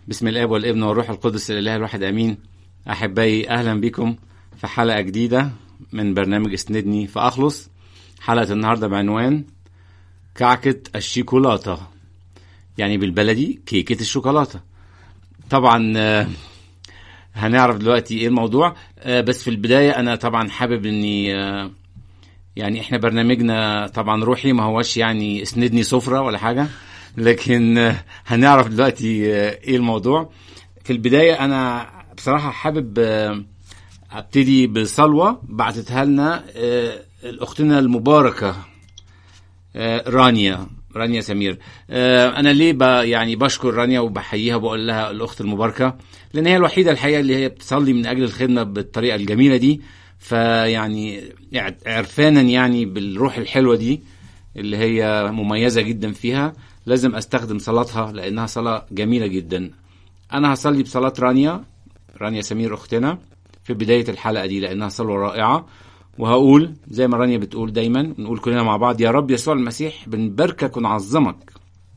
بسم الاب والابن والروح القدس الاله الواحد امين احبائي اهلا بكم في حلقه جديده من برنامج اسندني فاخلص حلقه النهارده بعنوان كعكه الشيكولاته يعني بالبلدي كيكه الشوكولاته طبعا آه، هنعرف دلوقتي ايه الموضوع آه، بس في البدايه انا طبعا حابب اني آه، يعني احنا برنامجنا طبعا روحي ما هوش يعني اسندني سفره ولا حاجه لكن آه، هنعرف دلوقتي آه، ايه الموضوع في البدايه انا بصراحه حابب آه، ابتدي بصلوه بعتتها لنا آه، الاختنا المباركه آه، رانيا رانيا سمير آه، انا ليه ب يعني بشكر رانيا وبحييها وبقول لها الاخت المباركه لان هي الوحيده الحقيقه اللي هي بتصلي من اجل الخدمه بالطريقه الجميله دي فيعني عرفانا يعني بالروح الحلوه دي اللي هي مميزه جدا فيها لازم استخدم صلاتها لانها صلاه جميله جدا انا هصلي بصلاه رانيا رانيا سمير اختنا في بدايه الحلقه دي لانها صلوه رائعه وهقول زي ما رانيا بتقول دايما نقول كلنا مع بعض يا رب يسوع المسيح بنباركك ونعظمك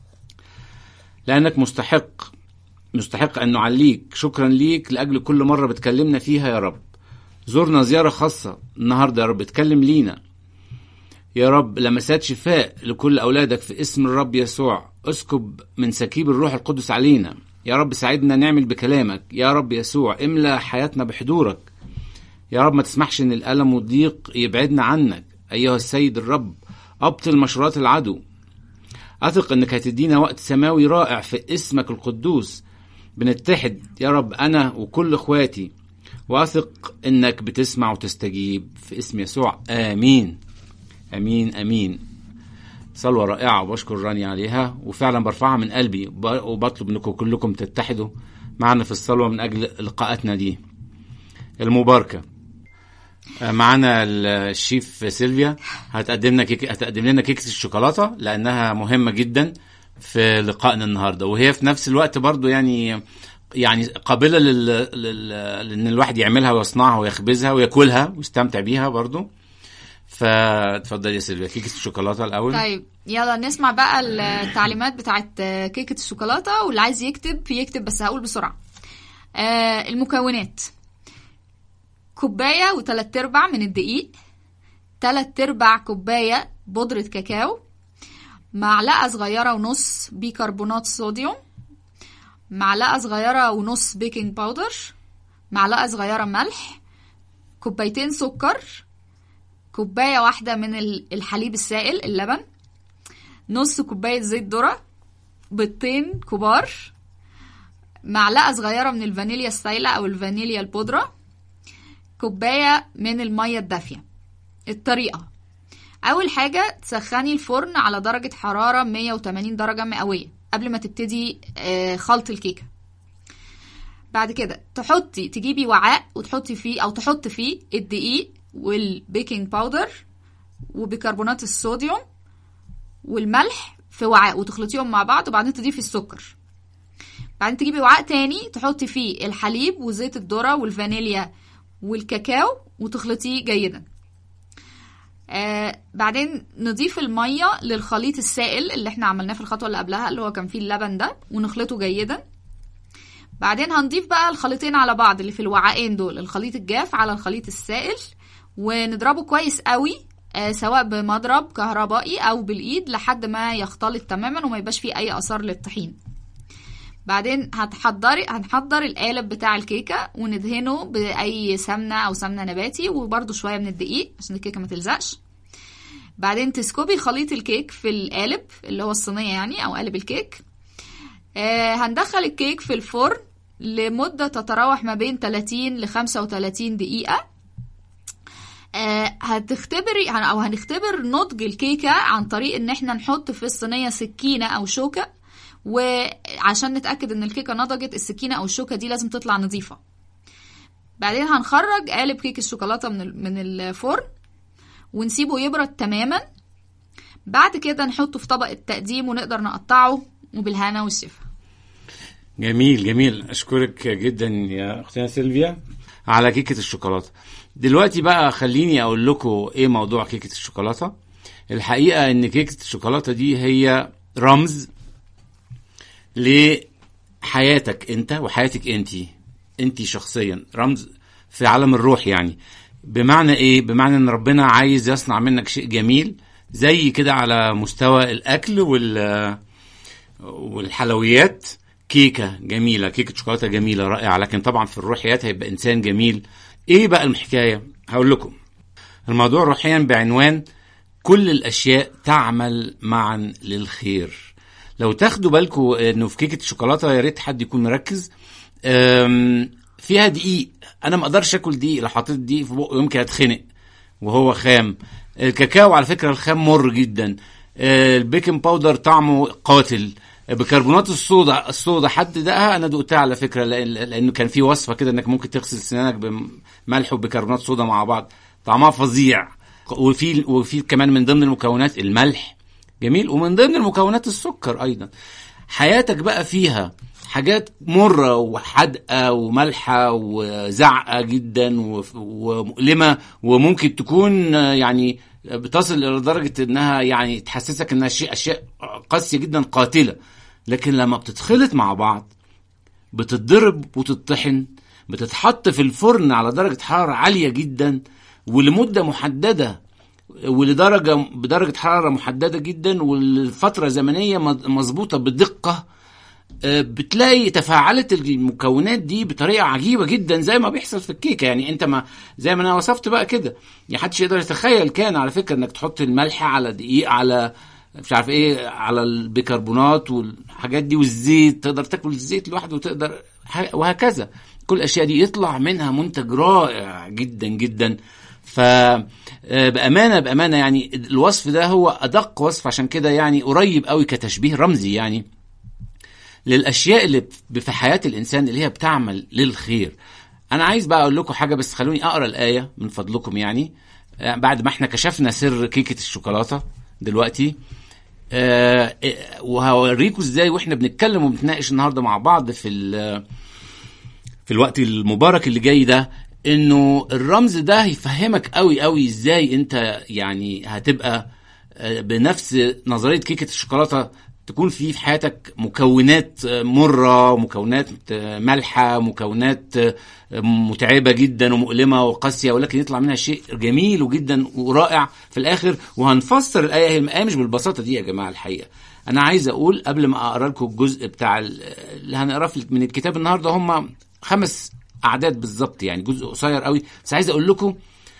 لانك مستحق مستحق ان نعليك شكرا ليك لاجل كل مره بتكلمنا فيها يا رب زورنا زياره خاصه النهارده يا رب اتكلم لينا يا رب لمسات شفاء لكل اولادك في اسم الرب يسوع اسكب من سكيب الروح القدس علينا يا رب ساعدنا نعمل بكلامك يا رب يسوع املى حياتنا بحضورك يا رب ما تسمحش ان الالم والضيق يبعدنا عنك ايها السيد الرب ابطل مشورات العدو اثق انك هتدينا وقت سماوي رائع في اسمك القدوس بنتحد يا رب انا وكل اخواتي واثق انك بتسمع وتستجيب في اسم يسوع امين امين امين صلوه رائعه وبشكر رانيا عليها وفعلا برفعها من قلبي وب- وبطلب انكم كلكم تتحدوا معنا في الصلوه من اجل لقاءاتنا دي المباركه آه، معانا الشيف سيلفيا هتقدم لنا كيك هتقدم لنا كيكه الشوكولاته لانها مهمه جدا في لقائنا النهارده وهي في نفس الوقت برضو يعني يعني قابله لل... لل... لان الواحد يعملها ويصنعها ويخبزها وياكلها ويستمتع بيها برضو فاتفضل يا سيلفيا كيكه الشوكولاته الاول طيب يلا نسمع بقى التعليمات بتاعت كيكة الشوكولاتة واللي عايز يكتب يكتب بس هقول بسرعة آه المكونات كوباية وتلات ارباع من الدقيق تلات ارباع كوباية بودرة كاكاو معلقة صغيرة ونص بيكربونات صوديوم معلقة صغيرة ونص بيكنج باودر معلقة صغيرة ملح كوبايتين سكر كوباية واحدة من ال- الحليب السائل اللبن نص كوباية زيت ذرة بيضتين كبار معلقة صغيرة من الفانيليا السايلة أو الفانيليا البودرة كوباية من المية الدافية الطريقة أول حاجة تسخني الفرن على درجة حرارة 180 درجة مئوية قبل ما تبتدي آه، خلط الكيكة بعد كده تحطي تجيبي وعاء وتحطي فيه او تحط فيه الدقيق والبيكنج باودر وبيكربونات الصوديوم والملح في وعاء وتخلطيهم مع بعض وبعدين تضيفي السكر بعدين تجيبي وعاء تاني تحطي فيه الحليب وزيت الذرة والفانيليا والكاكاو وتخلطيه جيدا آه بعدين نضيف المية للخليط السائل اللي احنا عملناه في الخطوة اللي قبلها اللي هو كان فيه اللبن ده ونخلطه جيدا بعدين هنضيف بقى الخليطين على بعض اللي في الوعاءين دول الخليط الجاف على الخليط السائل ونضربه كويس قوي آه، سواء بمضرب كهربائي او بالايد لحد ما يختلط تماما وما يبقاش فيه اي اثار للطحين بعدين هتحضري هنحضر القالب بتاع الكيكه وندهنه باي سمنه او سمنه نباتي وبرده شويه من الدقيق عشان الكيكه ما تلزقش بعدين تسكبي خليط الكيك في القالب اللي هو الصينيه يعني او قالب الكيك آه، هندخل الكيك في الفرن لمدة تتراوح ما بين 30 ل 35 دقيقة آه، هتختبري هن- او هنختبر نضج الكيكة عن طريق ان احنا نحط في الصينية سكينة او شوكة وعشان نتأكد ان الكيكة نضجت السكينة او الشوكة دي لازم تطلع نظيفة بعدين هنخرج قالب كيك الشوكولاتة من ال- من الفرن ونسيبه يبرد تماما بعد كده نحطه في طبق التقديم ونقدر نقطعه وبالهنا والشفا جميل جميل اشكرك جدا يا اختنا سيلفيا على كيكه الشوكولاته دلوقتي بقى خليني اقول لكم ايه موضوع كيكه الشوكولاته الحقيقه ان كيكه الشوكولاته دي هي رمز ل حياتك انت وحياتك انت انت شخصيا رمز في عالم الروح يعني بمعنى ايه بمعنى ان ربنا عايز يصنع منك شيء جميل زي كده على مستوى الاكل وال والحلويات كيكه جميله كيكه شوكولاته جميله رائعه لكن طبعا في الروحيات هيبقى انسان جميل ايه بقى الحكايه هقول لكم الموضوع روحيا بعنوان كل الاشياء تعمل معا للخير لو تاخدوا بالكم انه في كيكه الشوكولاته يا ريت حد يكون مركز أم، فيها دقيق انا ما اقدرش اكل دقيق لو حطيت دقيق في بقي يمكن اتخنق وهو خام الكاكاو على فكره الخام مر جدا آه، البيكنج باودر طعمه قاتل بيكربونات الصودا الصودا حد دقها انا دقتها على فكره لأن لانه كان في وصفه كده انك ممكن تغسل سنانك بملح وبيكربونات صودا مع بعض طعمها فظيع وفي وفي كمان من ضمن المكونات الملح جميل ومن ضمن المكونات السكر ايضا حياتك بقى فيها حاجات مرة وحادقة ومالحة وزعقة جدا وف- ومؤلمة وممكن تكون آه، يعني بتصل إلى درجة إنها يعني تحسسك إنها شيء أشياء قاسية جدا قاتلة لكن لما بتتخلط مع بعض بتتضرب وتطحن بتتحط في الفرن على درجة حرارة عالية جدا ولمدة محددة ولدرجة بدرجة حرارة محددة جدا والفترة زمنية مض- مظبوطة بدقة آه، بتلاقي تفاعلت المكونات دي بطريقه عجيبه جدا زي ما بيحصل في الكيكه يعني انت ما زي ما انا وصفت بقى كده يعني محدش يقدر يتخيل كان على فكره انك تحط الملح على دقيق على مش عارف ايه على البيكربونات والحاجات دي والزيت تقدر تاكل الزيت لوحده وتقدر ه- وهكذا كل الاشياء دي يطلع منها منتج رائع جدا جدا ف آه، بامانه بامانه يعني الوصف ده هو ادق وصف عشان كده يعني قريب قوي كتشبيه رمزي يعني للاشياء اللي في حياه الانسان اللي هي بتعمل للخير انا عايز بقى اقول لكم حاجه بس خلوني اقرا الايه من فضلكم يعني آه، بعد ما احنا كشفنا سر كيكه الشوكولاته دلوقتي آه، آه، وهوريكم ازاي واحنا بنتكلم وبنتناقش النهارده مع بعض في ال- في الوقت المبارك اللي جاي ده انه الرمز ده هيفهمك قوي قوي ازاي انت يعني هتبقى آه، بنفس نظريه كيكه الشوكولاته تكون في في حياتك مكونات آه، مره مكونات آه، مالحه مكونات آه، متعبه جدا ومؤلمه وقاسيه ولكن يطلع منها شيء جميل جدا ورائع في الاخر وهنفسر الايه هي الآية مش بالبساطه دي يا جماعه الحقيقه انا عايز اقول قبل ما اقرا لكم الجزء بتاع ال- اللي هنقراه في- من الكتاب النهارده هم خمس اعداد بالظبط يعني جزء قصير قوي بس عايز اقول لكم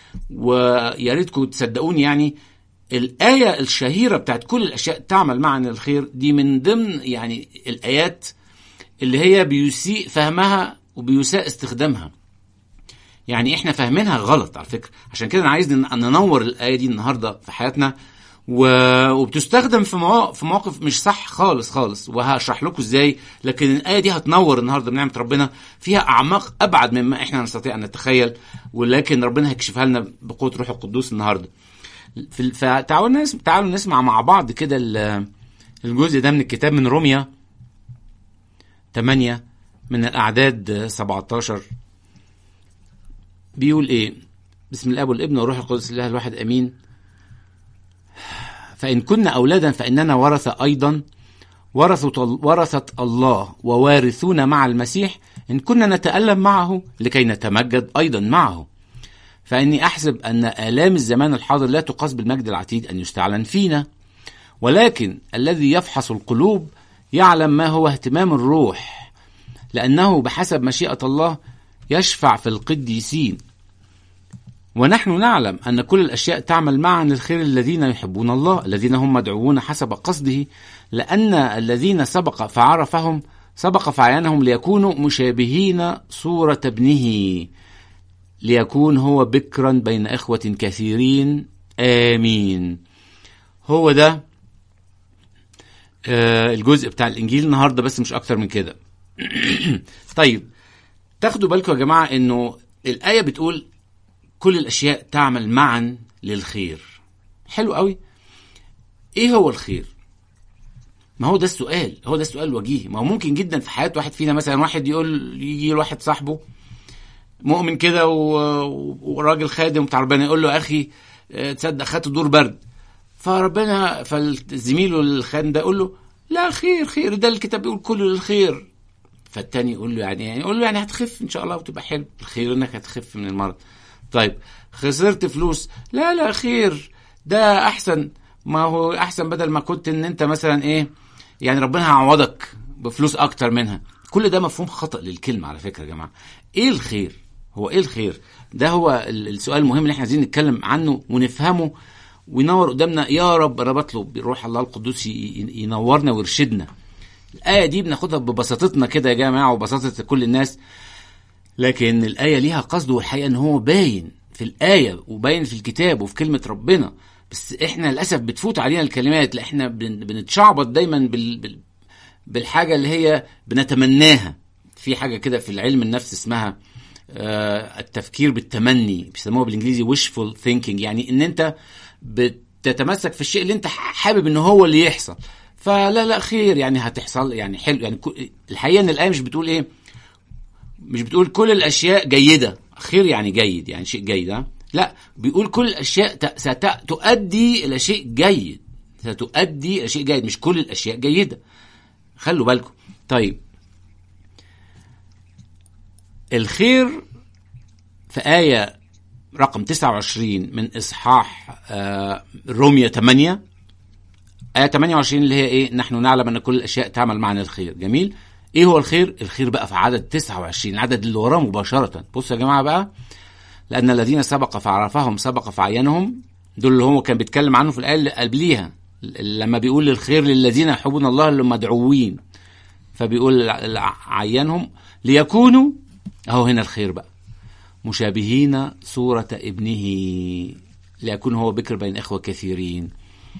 ويا ريتكم تصدقوني يعني الآية الشهيرة بتاعت كل الأشياء تعمل معا الخير دي من ضمن يعني الآيات اللي هي بيسيء فهمها وبيساء استخدامها يعني احنا فاهمينها غلط على فكرة عشان كده انا عايز ن- ننور الآية دي النهاردة في حياتنا و... وبتستخدم في مواقف في مواقف مش صح خالص خالص وهشرح لكم ازاي لكن الآية دي هتنور النهاردة بنعمة ربنا فيها أعماق أبعد مما احنا نستطيع أن نتخيل ولكن ربنا هيكشفها لنا بقوة روح القدوس النهارده في ال- فتعالوا نسمع تعالوا نسمع مع بعض كده ال- الجزء ده من الكتاب من روميا 8 من الأعداد 17 بيقول إيه بسم الاب والابن والروح القدس الله الواحد امين فان كنا اولادا فاننا ورثه ايضا ورثة ورثة الله ووارثون مع المسيح ان كنا نتالم معه لكي نتمجد ايضا معه فاني احسب ان الام الزمان الحاضر لا تقاس بالمجد العتيد ان يستعلن فينا ولكن الذي يفحص القلوب يعلم ما هو اهتمام الروح لانه بحسب مشيئه الله يشفع في القديسين ونحن نعلم أن كل الأشياء تعمل معا للخير الذين يحبون الله الذين هم مدعوون حسب قصده لأن الذين سبق فعرفهم سبق فعينهم ليكونوا مشابهين صورة ابنه ليكون هو بكرا بين إخوة كثيرين آمين هو ده آه الجزء بتاع الإنجيل النهاردة بس مش أكتر من كده طيب تاخدوا بالكم يا جماعة إنه الآية بتقول كل الاشياء تعمل معا للخير حلو قوي ايه هو الخير ما هو ده السؤال هو ده السؤال الوجيهي ما هو ممكن جدا في حياه واحد فينا مثلا واحد يقول يجي لواحد صاحبه مؤمن كده و- وراجل خادم بتاع ربنا يقول له اخي آه، تصدق خدت دور برد فربنا فالزميل الخادم ده يقول له لا خير خير ده الكتاب بيقول كله للخير فالتاني يقول له يعني يعني يقول له يعني هتخف ان شاء الله وتبقى حلو الخير انك هتخف من المرض طيب خسرت فلوس لا لا خير ده احسن ما هو احسن بدل ما كنت ان انت مثلا ايه يعني ربنا هيعوضك بفلوس اكتر منها كل ده مفهوم خطا للكلمه على فكره يا جماعه ايه الخير هو ايه الخير ده هو ال- السؤال المهم اللي احنا عايزين نتكلم عنه ونفهمه وينور قدامنا يا رب انا بطلب بروح الله القدوس ي- ي- ينورنا ويرشدنا الآية دي بناخدها ببساطتنا كده يا جماعة وبساطة كل الناس لكن الآية ليها قصد والحقيقة إن هو باين في الآية وباين في الكتاب وفي كلمة ربنا بس إحنا للأسف بتفوت علينا الكلمات لا إحنا بن- بنتشعبط دايما بال بال بالحاجة اللي هي بنتمناها في حاجة كده في العلم النفس اسمها آه، التفكير بالتمني بيسموها بالانجليزي wishful thinking يعني ان انت بتتمسك في الشيء اللي انت حابب ان هو اللي يحصل فلا لا خير يعني هتحصل يعني حلو يعني كو- الحقيقه ان الايه مش بتقول ايه مش بتقول كل الاشياء جيده خير يعني جيد يعني شيء جيد ها؟ لا بيقول كل الاشياء ت- ست- تؤدي الى شيء جيد ستؤدي الى شيء جيد مش كل الاشياء جيده خلوا بالكم طيب الخير في آية رقم 29 من إصحاح آه، رومية 8 آية 28 اللي هي إيه نحن نعلم أن كل الأشياء تعمل معنا الخير جميل إيه هو الخير الخير بقى في عدد 29 العدد اللي وراه مباشرة بصوا يا جماعة بقى لأن الذين سبق فعرفهم سبق فعينهم دول اللي هو كان بيتكلم عنه في الآية اللي قبليها لما بيقول الخير للذين يحبون الله المدعوين فبيقول ع- ع- عينهم ليكونوا اهو هنا الخير بقى مشابهين صورة ابنه ليكون هو بكر بين إخوة كثيرين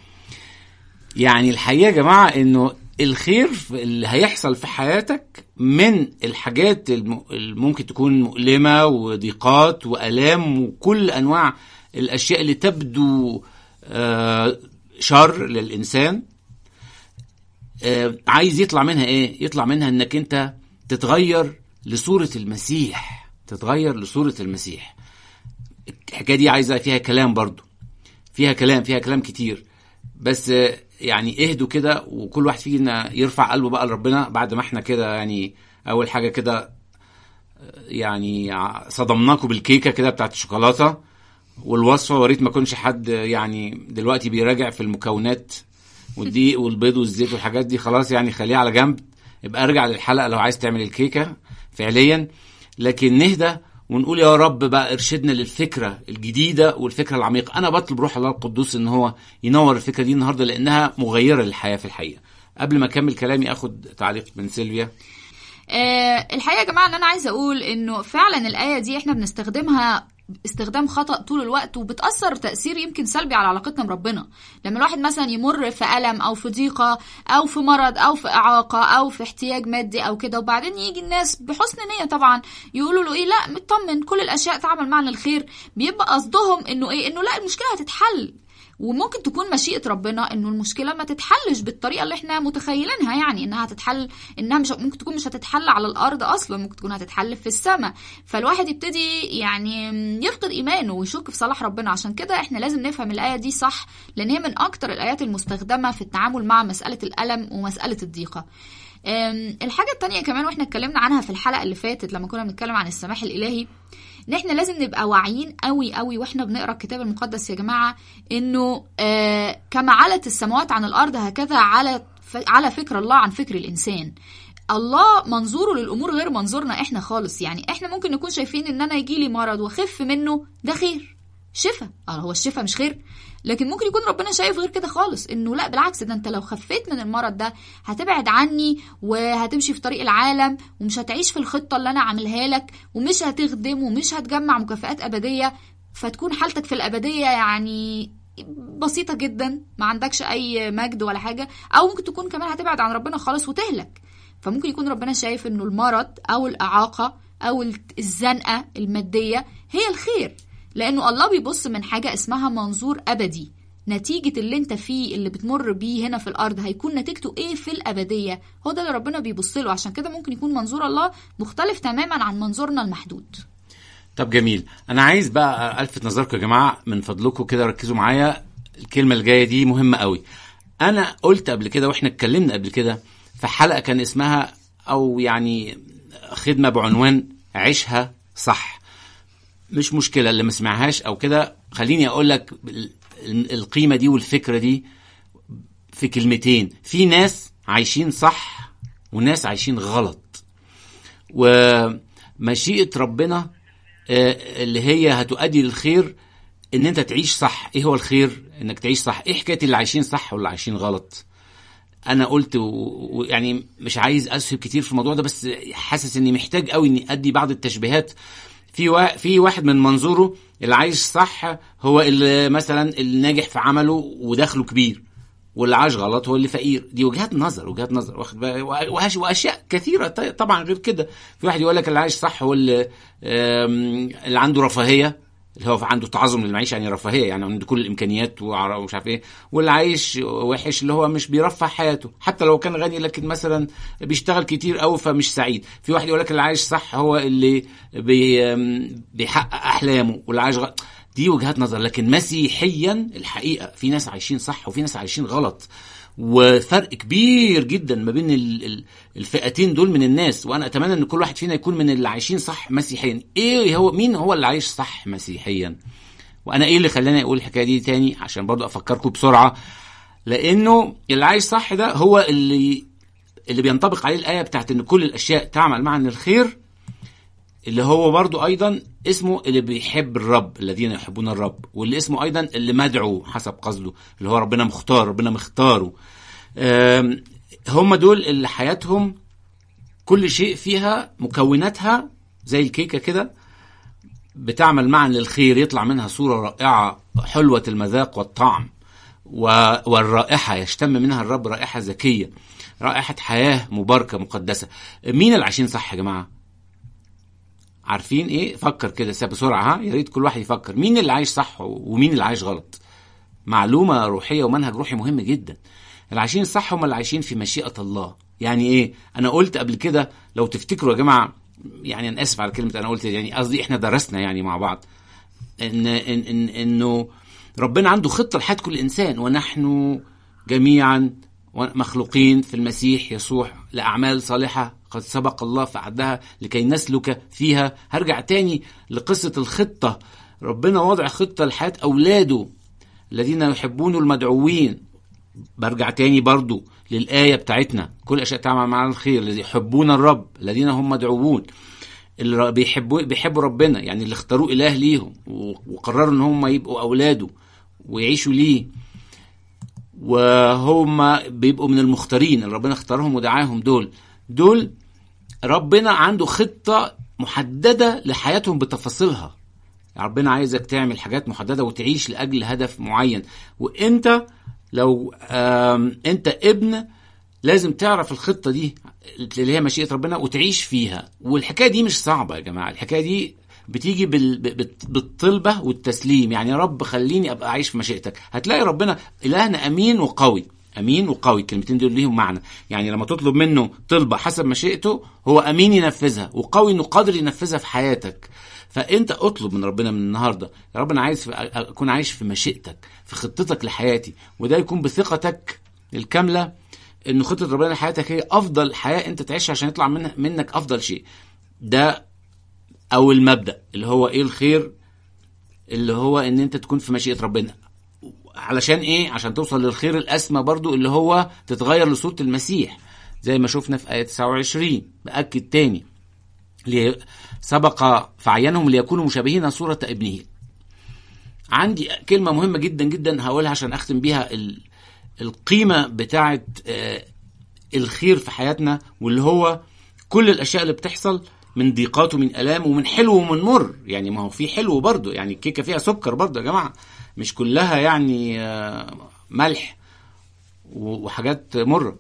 يعني الحقيقة يا جماعة إنه الخير في- اللي هيحصل في حياتك من الحاجات الم- اللي ممكن تكون مؤلمة وضيقات وألام وكل أنواع الأشياء اللي تبدو آه، شر للإنسان آه، عايز يطلع منها ايه يطلع منها انك انت تتغير لصورة المسيح تتغير لصورة المسيح الحكاية دي عايزة فيها كلام برضو فيها كلام فيها كلام كتير بس آه، يعني اهدوا كده وكل واحد فينا يرفع قلبه بقى لربنا بعد ما احنا كده يعني اول حاجة كده آه، يعني ع- صدمناكم بالكيكة كده بتاعت الشوكولاتة والوصفة وريت ما كنش حد يعني دلوقتي بيراجع في المكونات والدقيق والبيض والزيت والحاجات دي خلاص يعني خليها على جنب يبقى ارجع للحلقه لو عايز تعمل الكيكه فعليا لكن نهدى ونقول يا رب بقى ارشدنا للفكره الجديده والفكره العميقه انا بطلب روح الله القدوس ان هو ينور الفكره دي النهارده لانها مغيره للحياه في الحقيقه قبل ما اكمل كلامي اخد تعليق من سيلفيا آه، الحقيقه يا جماعه ان انا عايزه اقول انه فعلا الايه دي احنا بنستخدمها استخدام خطأ طول الوقت وبتأثر تأثير يمكن سلبي على علاقتنا بربنا لما الواحد مثلا يمر في ألم أو في ضيقة أو في مرض أو في إعاقة أو في احتياج مادي أو كده وبعدين يجي الناس بحسن نية طبعا يقولوا له إيه لا مطمن كل الأشياء تعمل معنا الخير بيبقى قصدهم إنه إيه إنه لا المشكلة هتتحل وممكن تكون مشيئة ربنا انه المشكلة ما تتحلش بالطريقة اللي احنا متخيلينها يعني انها هتتحل انها مش ممكن تكون مش هتتحل على الارض اصلا ممكن تكون هتتحل في السماء فالواحد يبتدي يعني يفقد ايمانه ويشك في صلاح ربنا عشان كده احنا لازم نفهم الآية دي صح لان هي من اكتر الايات المستخدمة في التعامل مع مسألة الألم ومسألة الضيقة أم، الحاجة التانية كمان واحنا اتكلمنا عنها في الحلقة اللي فاتت لما كنا بنتكلم عن السماح الإلهي ان احنا لازم نبقى واعيين قوي قوي واحنا بنقرا الكتاب المقدس يا جماعه انه آه كما علت السماوات عن الارض هكذا على على فكر الله عن فكر الانسان الله منظوره للامور غير منظورنا احنا خالص يعني احنا ممكن نكون شايفين ان انا يجيلي مرض واخف منه ده خير شفاء اه هو الشفاء مش خير لكن ممكن يكون ربنا شايف غير كده خالص انه لا بالعكس ده انت لو خفيت من المرض ده هتبعد عني وهتمشي في طريق العالم ومش هتعيش في الخطه اللي انا عاملها لك ومش هتخدم ومش هتجمع مكافآت ابديه فتكون حالتك في الابديه يعني بسيطه جدا ما عندكش اي مجد ولا حاجه او ممكن تكون كمان هتبعد عن ربنا خالص وتهلك فممكن يكون ربنا شايف انه المرض او الاعاقه او الزنقه الماديه هي الخير لانه الله بيبص من حاجه اسمها منظور ابدي نتيجة اللي انت فيه اللي بتمر بيه هنا في الارض هيكون نتيجته ايه في الابدية هو ده اللي ربنا بيبص له عشان كده ممكن يكون منظور الله مختلف تماما عن منظورنا المحدود طب جميل انا عايز بقى الفت نظركم يا جماعه من فضلكم كده ركزوا معايا الكلمه الجايه دي مهمه قوي انا قلت قبل كده واحنا اتكلمنا قبل كده في حلقه كان اسمها او يعني خدمه بعنوان عيشها صح مش مشكله اللي ما سمعهاش او كده خليني اقول لك ال- ال- القيمه دي والفكره دي في كلمتين في ناس عايشين صح وناس عايشين غلط ومشيئه ربنا آه، اللي هي هتؤدي للخير ان انت تعيش صح ايه هو الخير انك تعيش صح ايه حكايه اللي عايشين صح واللي عايشين غلط انا قلت و- ويعني مش عايز اسهب كتير في الموضوع ده بس حاسس اني محتاج قوي اني ادي بعض التشبيهات في وا... في واحد من منظوره اللي عايش صح هو اللي مثلا اللي ناجح في عمله ودخله كبير واللي عاش غلط هو اللي فقير دي وجهات نظر وجهات نظر واخد بالك وهش- واشياء كثيره ط- طبعا غير كده في واحد يقول لك اللي عايش صح هو اللي آم، اللي عنده رفاهيه اللي هو عنده تعظم للمعيشه يعني رفاهيه يعني عنده كل الامكانيات وعر- ومش عارف ايه واللي عايش وحش اللي هو مش بيرفه حياته حتى لو كان غني لكن مثلا بيشتغل كتير قوي فمش سعيد في واحد يقول لك اللي عايش صح هو اللي بي آم، بيحقق احلامه واللي عايش غلط دي وجهات نظر لكن مسيحيا الحقيقه في ناس عايشين صح وفي ناس عايشين غلط وفرق كبير جدا ما بين ال- ال- الفئتين دول من الناس وانا اتمنى ان كل واحد فينا يكون من اللي عايشين صح مسيحيا ايه هو مين هو اللي عايش صح مسيحيا وانا ايه اللي خلاني اقول الحكايه دي تاني عشان برضو افكركم بسرعه لانه اللي عايش صح ده هو اللي اللي بينطبق عليه الايه بتاعت ان كل الاشياء تعمل معا للخير اللي هو برضو ايضا اسمه اللي بيحب الرب الذين يحبون الرب واللي اسمه ايضا اللي مدعو حسب قصده اللي هو ربنا مختار ربنا مختاره آم، هم دول اللي حياتهم كل شيء فيها مكوناتها زي الكيكه كده بتعمل معا للخير يطلع منها صوره رائعه حلوه المذاق والطعم و- والرائحه يشتم منها الرب رائحه زكيه رائحه حياه مباركه مقدسه مين اللي عايشين صح يا جماعه عارفين ايه فكر كده سا- بسرعه ها يا ريت كل واحد يفكر مين اللي عايش صح ومين اللي عايش غلط معلومه روحيه ومنهج روحي مهم جدا اللي عايشين صح هم اللي عايشين في مشيئه الله يعني ايه انا قلت قبل كده لو تفتكروا يا جماعه يعني انا اسف على كلمه انا قلت يعني قصدي احنا درسنا يعني مع بعض ان ان, إن انه ربنا عنده خطه لحياه كل انسان ونحن جميعا مخلوقين في المسيح يسوع لاعمال صالحه قد سبق الله فعدها لكي نسلك فيها هرجع تاني لقصه الخطه ربنا وضع خطه لحياه اولاده الذين يحبون المدعوين برجع تاني برضو للآية بتاعتنا كل أشياء تعمل معنا الخير الذي يحبون الرب الذين هم مدعوون اللي بيحبوا بيحبوا ربنا يعني اللي اختاروه إله ليهم و- وقرروا إن هم يبقوا أولاده ويعيشوا ليه وهم بيبقوا من المختارين اللي ربنا اختارهم ودعاهم دول دول ربنا عنده خطة محددة لحياتهم بتفاصيلها ربنا عايزك تعمل حاجات محدده وتعيش لاجل هدف معين وانت لو آم، انت ابن لازم تعرف الخطه دي اللي هي مشيئه ربنا وتعيش فيها والحكايه دي مش صعبه يا جماعه الحكايه دي بتيجي بال... بت- بالطلبه والتسليم يعني يا رب خليني ابقى عايش في مشيئتك هتلاقي ربنا الهنا امين وقوي امين وقوي الكلمتين دول ليهم معنى يعني لما تطلب منه طلبه حسب مشيئته هو امين ينفذها وقوي انه قادر ينفذها في حياتك فانت اطلب من ربنا من النهارده يا رب انا عايز في- اكون عايش في مشيئتك في خطتك لحياتي وده يكون بثقتك الكامله ان خطه ربنا لحياتك هي افضل حياه انت تعيشها عشان يطلع من منك افضل شيء ده او المبدا اللي هو ايه الخير اللي هو ان انت تكون في مشيئه ربنا علشان ايه عشان توصل للخير الاسمى برضو اللي هو تتغير لصوره المسيح زي ما شفنا في ايه 29 باكد تاني لي- سبق فعينهم ليكونوا مشابهين صورة ابنه عندي كلمة مهمة جدا جدا هقولها عشان أختم بيها ال- القيمة بتاعة آه، الخير في حياتنا واللي هو كل الأشياء اللي بتحصل من ضيقات ومن آلام ومن حلو ومن مر يعني ما هو في حلو برضه يعني الكيكة فيها سكر برضه يا جماعة مش كلها يعني آه، ملح و- وحاجات مرة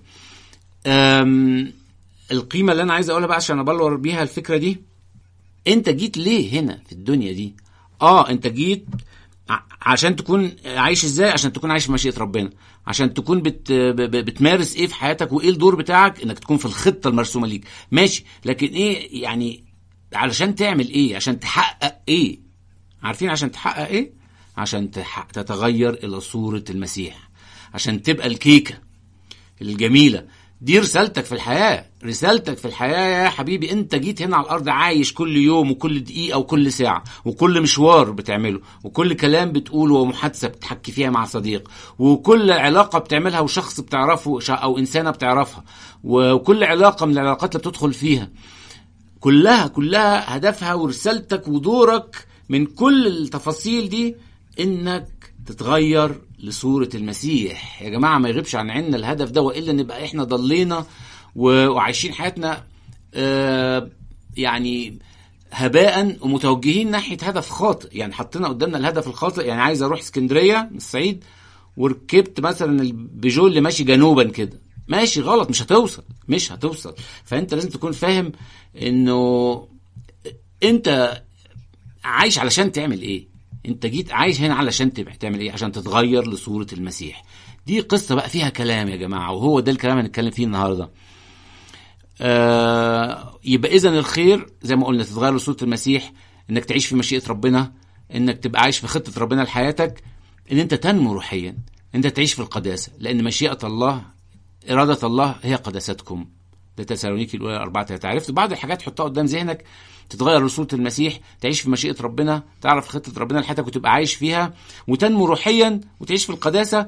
أم، القيمة اللي أنا عايز أقولها بقى عشان أبلور بيها الفكرة دي أنت جيت ليه هنا في الدنيا دي؟ آه أنت جيت ع- عشان تكون عايش ازاي عشان تكون عايش في مشيئه ربنا عشان تكون بت ب- ب- بتمارس ايه في حياتك وايه الدور بتاعك انك تكون في الخطه المرسومه ليك ماشي لكن ايه يعني علشان تعمل ايه عشان تحقق ايه عارفين عشان تحقق ايه عشان تح- تتغير الى صوره المسيح عشان تبقى الكيكه الجميله دي رسالتك في الحياة رسالتك في الحياة يا حبيبي انت جيت هنا على الارض عايش كل يوم وكل دقيقة وكل ساعة وكل مشوار بتعمله وكل كلام بتقوله ومحادثة بتحكي فيها مع صديق وكل علاقة بتعملها وشخص بتعرفه او انسانة بتعرفها وكل علاقة من العلاقات اللي بتدخل فيها كلها كلها هدفها ورسالتك ودورك من كل التفاصيل دي انك تتغير لصورة المسيح يا جماعة ما يغيبش عن عنا الهدف ده وإلا نبقى إحنا ضلينا وعايشين حياتنا آه يعني هباء ومتوجهين ناحية هدف خاطئ يعني حطينا قدامنا الهدف الخاطئ يعني عايز أروح اسكندرية من الصعيد وركبت مثلا البيجو اللي ماشي جنوبا كده ماشي غلط مش هتوصل مش هتوصل فانت لازم تكون فاهم انه انت عايش علشان تعمل ايه انت جيت عايش هنا علشان تعمل ايه عشان تتغير لصورة المسيح دي قصة بقى فيها كلام يا جماعة وهو ده الكلام اللي هنتكلم فيه النهاردة آه يبقى اذا الخير زي ما قلنا تتغير لصورة المسيح انك تعيش في مشيئة ربنا انك تبقى عايش في خطة ربنا لحياتك ان انت تنمو روحيا انت تعيش في القداسة لان مشيئة الله إرادة الله هي قداستكم ده تسالونيكي الأولى أربعة تلاتة عرفت بعض الحاجات تحطها قدام ذهنك تتغير لصورة المسيح تعيش في مشيئة ربنا تعرف خطة ربنا لحياتك وتبقى عايش فيها وتنمو روحيا وتعيش في القداسة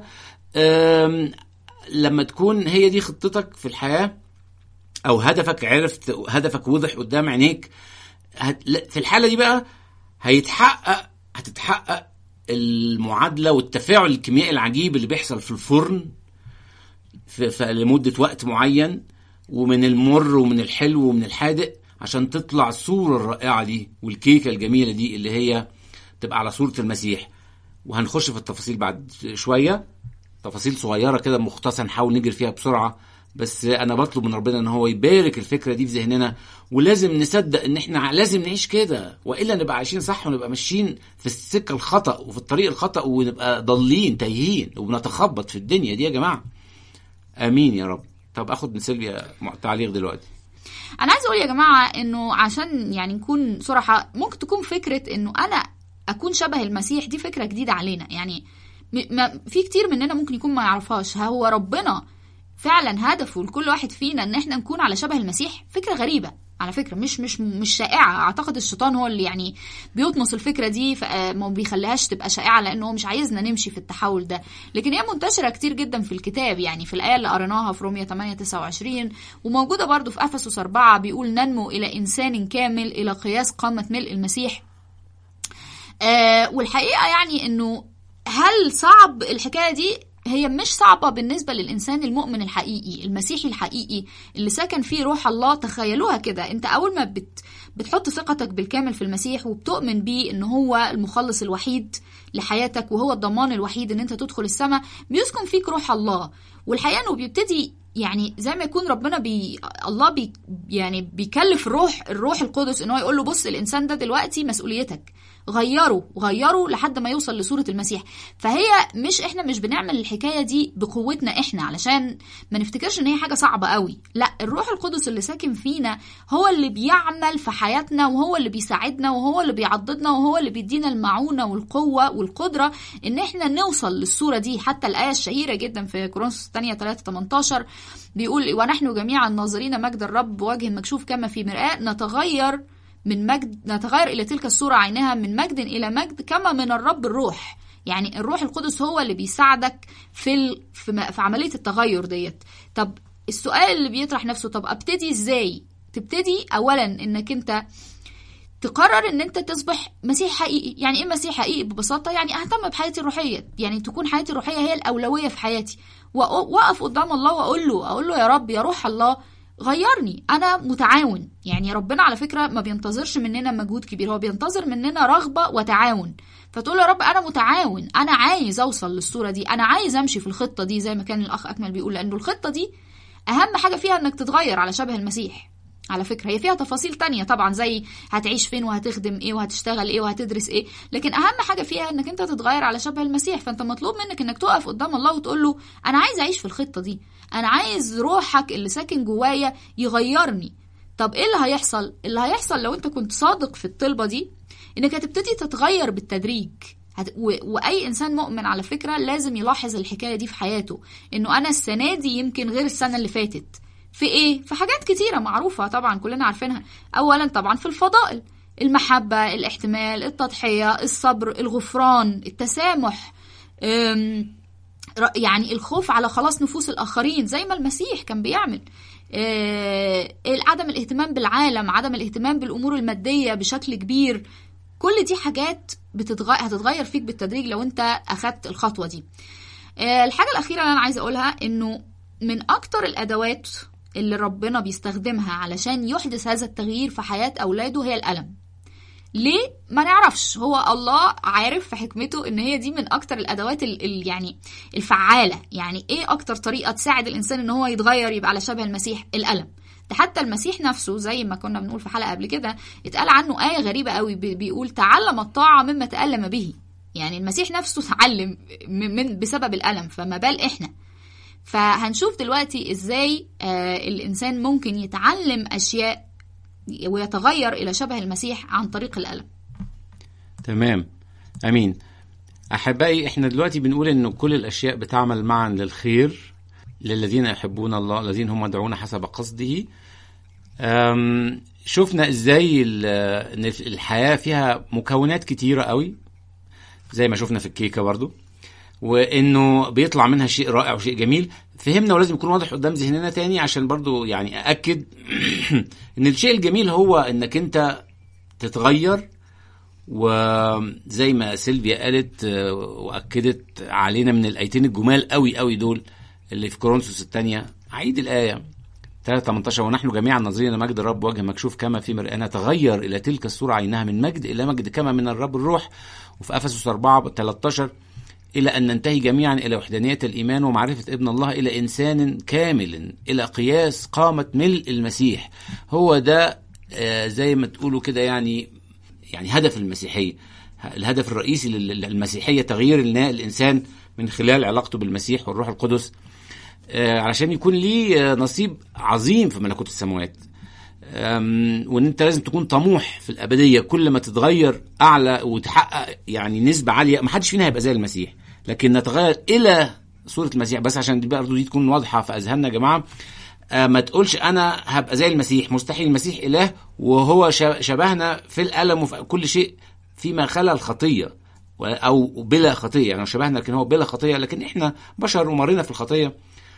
لما تكون هي دي خطتك في الحياة أو هدفك عرفت هدفك وضح قدام عينيك في الحالة دي بقى هيتحقق هتتحقق المعادلة والتفاعل الكيميائي العجيب اللي بيحصل في الفرن في, في لمدة وقت معين ومن المر ومن الحلو ومن الحادق عشان تطلع الصورة الرائعة دي والكيكة الجميلة دي اللي هي تبقى على صورة المسيح وهنخش في التفاصيل بعد شوية تفاصيل صغيرة كده مختصرة نحاول نجري فيها بسرعة بس انا بطلب من ربنا ان هو يبارك الفكره دي في ذهننا ولازم نصدق ان احنا لازم نعيش كده والا نبقى عايشين صح ونبقى ماشيين في السكه الخطا وفي الطريق الخطا ونبقى ضالين تايهين وبنتخبط في الدنيا دي يا جماعه امين يا رب طب اخد من سيلفيا تعليق دلوقتي انا عايز اقول يا جماعه انه عشان يعني نكون صراحه ممكن تكون فكره انه انا اكون شبه المسيح دي فكره جديده علينا يعني ما في كتير مننا ممكن يكون ما يعرفهاش هو ربنا فعلا هدفه لكل واحد فينا ان احنا نكون على شبه المسيح فكره غريبه على فكره مش مش مش شائعه اعتقد الشيطان هو اللي يعني بيطمس الفكره دي ما بيخليهاش تبقى شائعه لانه هو مش عايزنا نمشي في التحول ده لكن هي منتشره كتير جدا في الكتاب يعني في الايه اللي قريناها في رومية 8 29 وموجوده برضو في افسس 4 بيقول ننمو الى انسان كامل الى قياس قامه ملء المسيح آه والحقيقه يعني انه هل صعب الحكايه دي هي مش صعبة بالنسبة للإنسان المؤمن الحقيقي المسيحي الحقيقي اللي ساكن فيه روح الله تخيلوها كده أنت أول ما بت بتحط ثقتك بالكامل في المسيح وبتؤمن بيه إن هو المخلص الوحيد لحياتك وهو الضمان الوحيد إن أنت تدخل السماء بيسكن فيك روح الله والحقيقة إنه بيبتدي يعني زي ما يكون ربنا بي الله بي يعني بيكلف الروح الروح القدس ان هو يقول له بص الانسان ده دلوقتي مسؤوليتك غيره غيره لحد ما يوصل لصوره المسيح فهي مش احنا مش بنعمل الحكايه دي بقوتنا احنا علشان ما نفتكرش ان هي حاجه صعبه قوي لا الروح القدس اللي ساكن فينا هو اللي بيعمل في حياتنا وهو اللي بيساعدنا وهو اللي بيعضدنا وهو اللي بيدينا المعونه والقوه والقدره ان احنا نوصل للصوره دي حتى الايه الشهيره جدا في كورنثوس الثانيه 3 18 بيقول ونحن جميعا ناظرين مجد الرب بوجه مكشوف كما في مرآة نتغير من مجد نتغير إلى تلك الصورة عينها من مجد إلى مجد كما من الرب الروح يعني الروح القدس هو اللي بيساعدك في ال... في, م... في عملية التغير ديت طب السؤال اللي بيطرح نفسه طب ابتدي ازاي تبتدي اولا انك انت تقرر ان انت تصبح مسيح حقيقي يعني ايه مسيح حقيقي ببساطه يعني اهتم بحياتي الروحيه يعني تكون حياتي الروحيه هي الاولويه في حياتي واقف قدام الله واقول له اقول له يا رب يا روح الله غيرني انا متعاون يعني ربنا على فكره ما بينتظرش مننا مجهود كبير هو بينتظر مننا رغبه وتعاون فتقول يا رب انا متعاون انا عايز اوصل للصوره دي انا عايز امشي في الخطه دي زي ما كان الاخ اكمل بيقول لانه الخطه دي اهم حاجه فيها انك تتغير على شبه المسيح على فكرة هي فيها تفاصيل تانية طبعا زي هتعيش فين وهتخدم ايه وهتشتغل ايه وهتدرس ايه لكن اهم حاجة فيها انك انت تتغير على شبه المسيح فانت مطلوب منك انك تقف قدام الله وتقول له انا عايز اعيش في الخطة دي انا عايز روحك اللي ساكن جوايا يغيرني طب ايه اللي هيحصل اللي هيحصل لو انت كنت صادق في الطلبة دي انك هتبتدي تتغير بالتدريج هت... و... واي انسان مؤمن على فكره لازم يلاحظ الحكايه دي في حياته انه انا السنه دي يمكن غير السنه اللي فاتت في ايه في حاجات كتيره معروفه طبعا كلنا عارفينها اولا طبعا في الفضائل المحبه الاحتمال التضحيه الصبر الغفران التسامح أم... ر- يعني الخوف على خلاص نفوس الاخرين زي ما المسيح كان بيعمل آه، عدم الاهتمام بالعالم عدم الاهتمام بالامور الماديه بشكل كبير كل دي حاجات بتتغير هتتغير فيك بالتدريج لو انت اخدت الخطوه دي آه، الحاجه الاخيره اللي انا عايزه اقولها انه من اكتر الادوات اللي ربنا بيستخدمها علشان يحدث هذا التغيير في حياه اولاده هي الالم ليه ما نعرفش هو الله عارف في حكمته ان هي دي من اكتر الادوات ال ال يعني الفعاله يعني ايه اكتر طريقه تساعد الانسان ان هو يتغير يبقى على شبه المسيح الالم ده حتى المسيح نفسه زي ما كنا بنقول في حلقه قبل كده اتقال عنه ايه غريبه قوي بي- بيقول تعلم الطاعه مما تالم به يعني المسيح نفسه اتعلم من من- بسبب الالم فما بال احنا فهنشوف دلوقتي ازاي آه الانسان ممكن يتعلم اشياء ويتغير الى شبه المسيح عن طريق الالم تمام امين احبائي احنا دلوقتي بنقول ان كل الاشياء بتعمل معا للخير للذين يحبون الله الذين هم مدعون حسب قصده أم، شفنا ازاي ال- ان الحياه فيها مكونات كتيره قوي زي ما شفنا في الكيكه برضو وانه بيطلع منها شيء رائع وشيء جميل فهمنا ولازم يكون واضح قدام ذهننا تاني عشان برضو يعني ااكد ان الشيء الجميل هو انك انت تتغير وزي ما سيلفيا قالت آه، واكدت علينا من الايتين الجمال قوي قوي دول اللي في كورنثوس الثانيه عيد الايه 3 18 ونحن جميعا ناظرين مجد الرب وجه مكشوف كما في مرآة نتغير الى تلك الصوره عينها من مجد الى مجد كما من الرب الروح وفي افسس 4 13 الى ان ننتهي جميعا الى وحدانيه الايمان ومعرفه ابن الله الى انسان كامل الى قياس قامه ملء المسيح هو ده آه، زي ما تقولوا كده يعني يعني هدف المسيحيه الهدف الرئيسي لل- للمسيحيه تغيير النا- الانسان من خلال علاقته بالمسيح والروح القدس آه، علشان يكون ليه آه، نصيب عظيم في ملكوت السماوات أم، وان انت لازم تكون طموح في الابديه كل ما تتغير اعلى وتحقق يعني نسبه عاليه ما حدش فينا هيبقى زي المسيح لكن نتغير الى صوره المسيح بس عشان دي برضه دي تكون واضحه في اذهاننا يا جماعه آه، ما تقولش انا هبقى زي المسيح مستحيل المسيح اله وهو ش- شبهنا في الالم وفي كل شيء فيما خلا الخطيه و- او بلا خطيه يعني هو شبهنا لكن هو بلا خطيه لكن احنا بشر ومرينا في الخطيه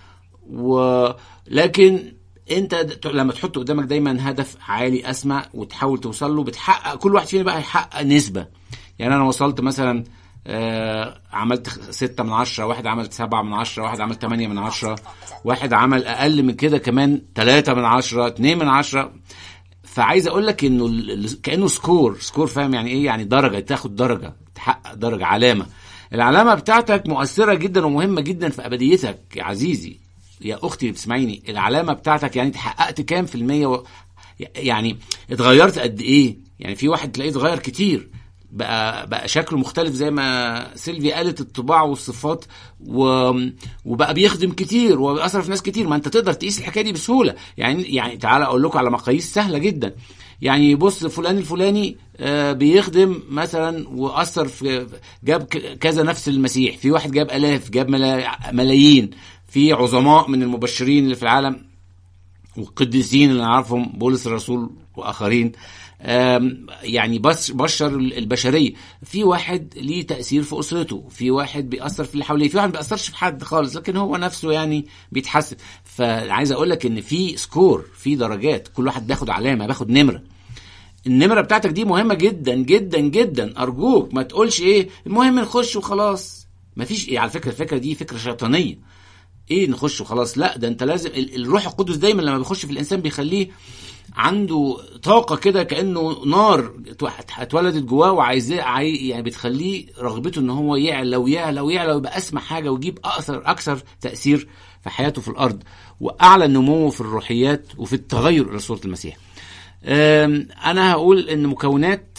ولكن انت د- لما تحط قدامك دايما هدف عالي اسمى وتحاول توصل له بتحقق كل واحد فينا بقى هيحقق نسبه يعني انا وصلت مثلا آه عملت خ- ستة من عشرة واحد عمل سبعة من عشرة واحد عمل تمانية من عشرة واحد عمل أقل من كده كمان تلاتة من عشرة اتنين من عشرة فعايز أقول لك إنه ال- ال- كأنه سكور سكور فاهم يعني إيه يعني درجة تاخد درجة تحقق درجة علامة العلامة بتاعتك مؤثرة جدا ومهمة جدا في أبديتك يا عزيزي يا اختي اللي بتسمعيني العلامه بتاعتك يعني انت حققت كام في الميه و... يعني اتغيرت قد ايه يعني في واحد تلاقيه اتغير كتير بقى بقى شكله مختلف زي ما سيلفيا قالت الطباع والصفات و... وبقى بيخدم كتير وبيأثر في ناس كتير ما انت تقدر تقيس الحكايه دي بسهوله يعني يعني تعالى اقول لكم على مقاييس سهله جدا يعني بص فلان الفلاني آه، بيخدم مثلا واثر في جاب ك- كذا نفس المسيح في واحد جاب الاف جاب ملا- ملايين في عظماء من المبشرين اللي في العالم والقديسين اللي نعرفهم بولس الرسول واخرين آم، يعني بس بشر البشريه في واحد ليه تاثير في اسرته في واحد بيأثر في اللي حواليه في واحد ما بيأثرش في حد خالص لكن هو نفسه يعني بيتحسن فعايز اقول لك ان في سكور في درجات كل واحد بياخد علامه بياخد نمره النمره بتاعتك دي مهمه جدا جدا جدا ارجوك ما تقولش ايه المهم نخش وخلاص مفيش ايه على فكره الفكره دي فكره شيطانيه ايه نخش وخلاص لا ده انت لازم ال- الروح القدس دايما لما بيخش في الانسان بيخليه عنده طاقة كده كأنه نار اتو- اتولدت جواه وعايزاه عاي يعني بتخليه رغبته ان هو يعلى ويعلى ويعلى ويبقى اسمى حاجة ويجيب اكثر اكثر تأثير في حياته في الارض واعلى نموه في الروحيات وفي التغير الى صورة المسيح. أم، انا هقول ان مكونات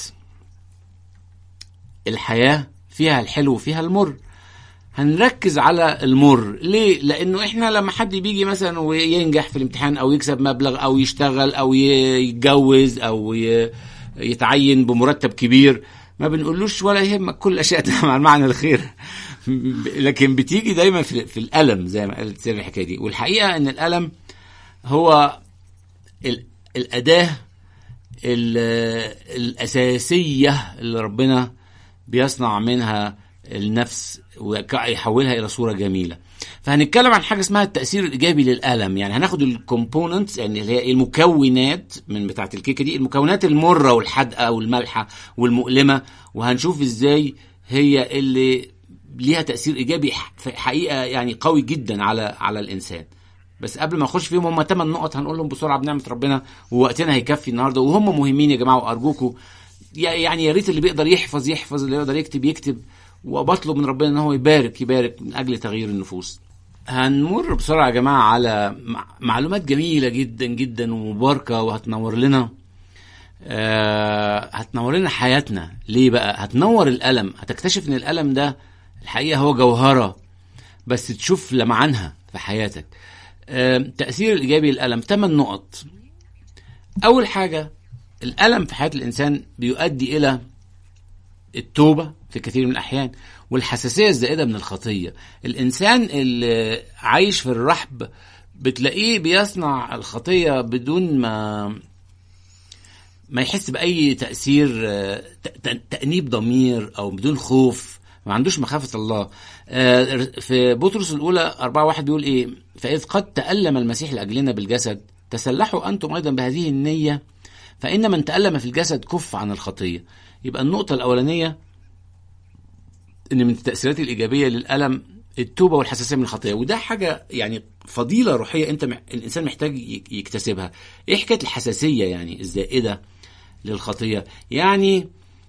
الحياة فيها الحلو وفيها المر هنركز على المر ليه لانه احنا لما حد بيجي مثلا وينجح في الامتحان او يكسب مبلغ او يشتغل او ي- يتجوز او ي- يتعين بمرتب كبير ما بنقولوش ولا يهمك كل الاشياء مع المعنى الخير لكن بتيجي دايما في, في الالم زي ما قالت سير الحكايه دي والحقيقه ان الالم هو ال- الاداه ال- الاساسيه اللي ربنا بيصنع منها النفس ويحولها الى صوره جميله فهنتكلم عن حاجه اسمها التاثير الايجابي للالم يعني هناخد الكومبوننتس يعني اللي هي المكونات من بتاعه الكيكه دي المكونات المره والحادقه والمالحه والمؤلمه وهنشوف ازاي هي اللي ليها تاثير ايجابي ح- في حقيقه يعني قوي جدا على على الانسان بس قبل ما نخش فيهم هم ثمان نقط هنقولهم بسرعه بنعمه ربنا ووقتنا هيكفي النهارده وهم مهمين يا جماعه وارجوكم يا- يعني يا ريت اللي بيقدر يحفظ يحفظ اللي يقدر يكتب يكتب وبطلب من ربنا ان هو يبارك يبارك من اجل تغيير النفوس هنمر بسرعه يا جماعه على مع- معلومات جميله جدا جدا ومباركه وهتنور لنا آه هتنور لنا حياتنا ليه بقى هتنور الالم هتكتشف ان الالم ده الحقيقه هو جوهره بس تشوف لمعانها في حياتك آه تاثير الايجابي للالم ثمان نقط اول حاجه الالم في حياه الانسان بيؤدي الى التوبه في كثير من الاحيان والحساسيه الزائده من الخطيه الانسان اللي عايش في الرحب بتلاقيه بيصنع الخطيه بدون ما ما يحس باي تاثير آه، ت- ت- تانيب ضمير او بدون خوف ما عندوش مخافه الله آه، في بطرس الاولى 4 واحد بيقول ايه فاذ قد تالم المسيح لاجلنا بالجسد تسلحوا انتم ايضا بهذه النيه فان من تالم في الجسد كف عن الخطيه يبقى النقطه الاولانيه ان من التاثيرات الايجابيه للالم التوبه والحساسيه من الخطيه وده حاجه يعني فضيله روحيه انت مح... الانسان محتاج ي- يكتسبها ايه حكايه الحساسيه يعني الزائده للخطيه يعني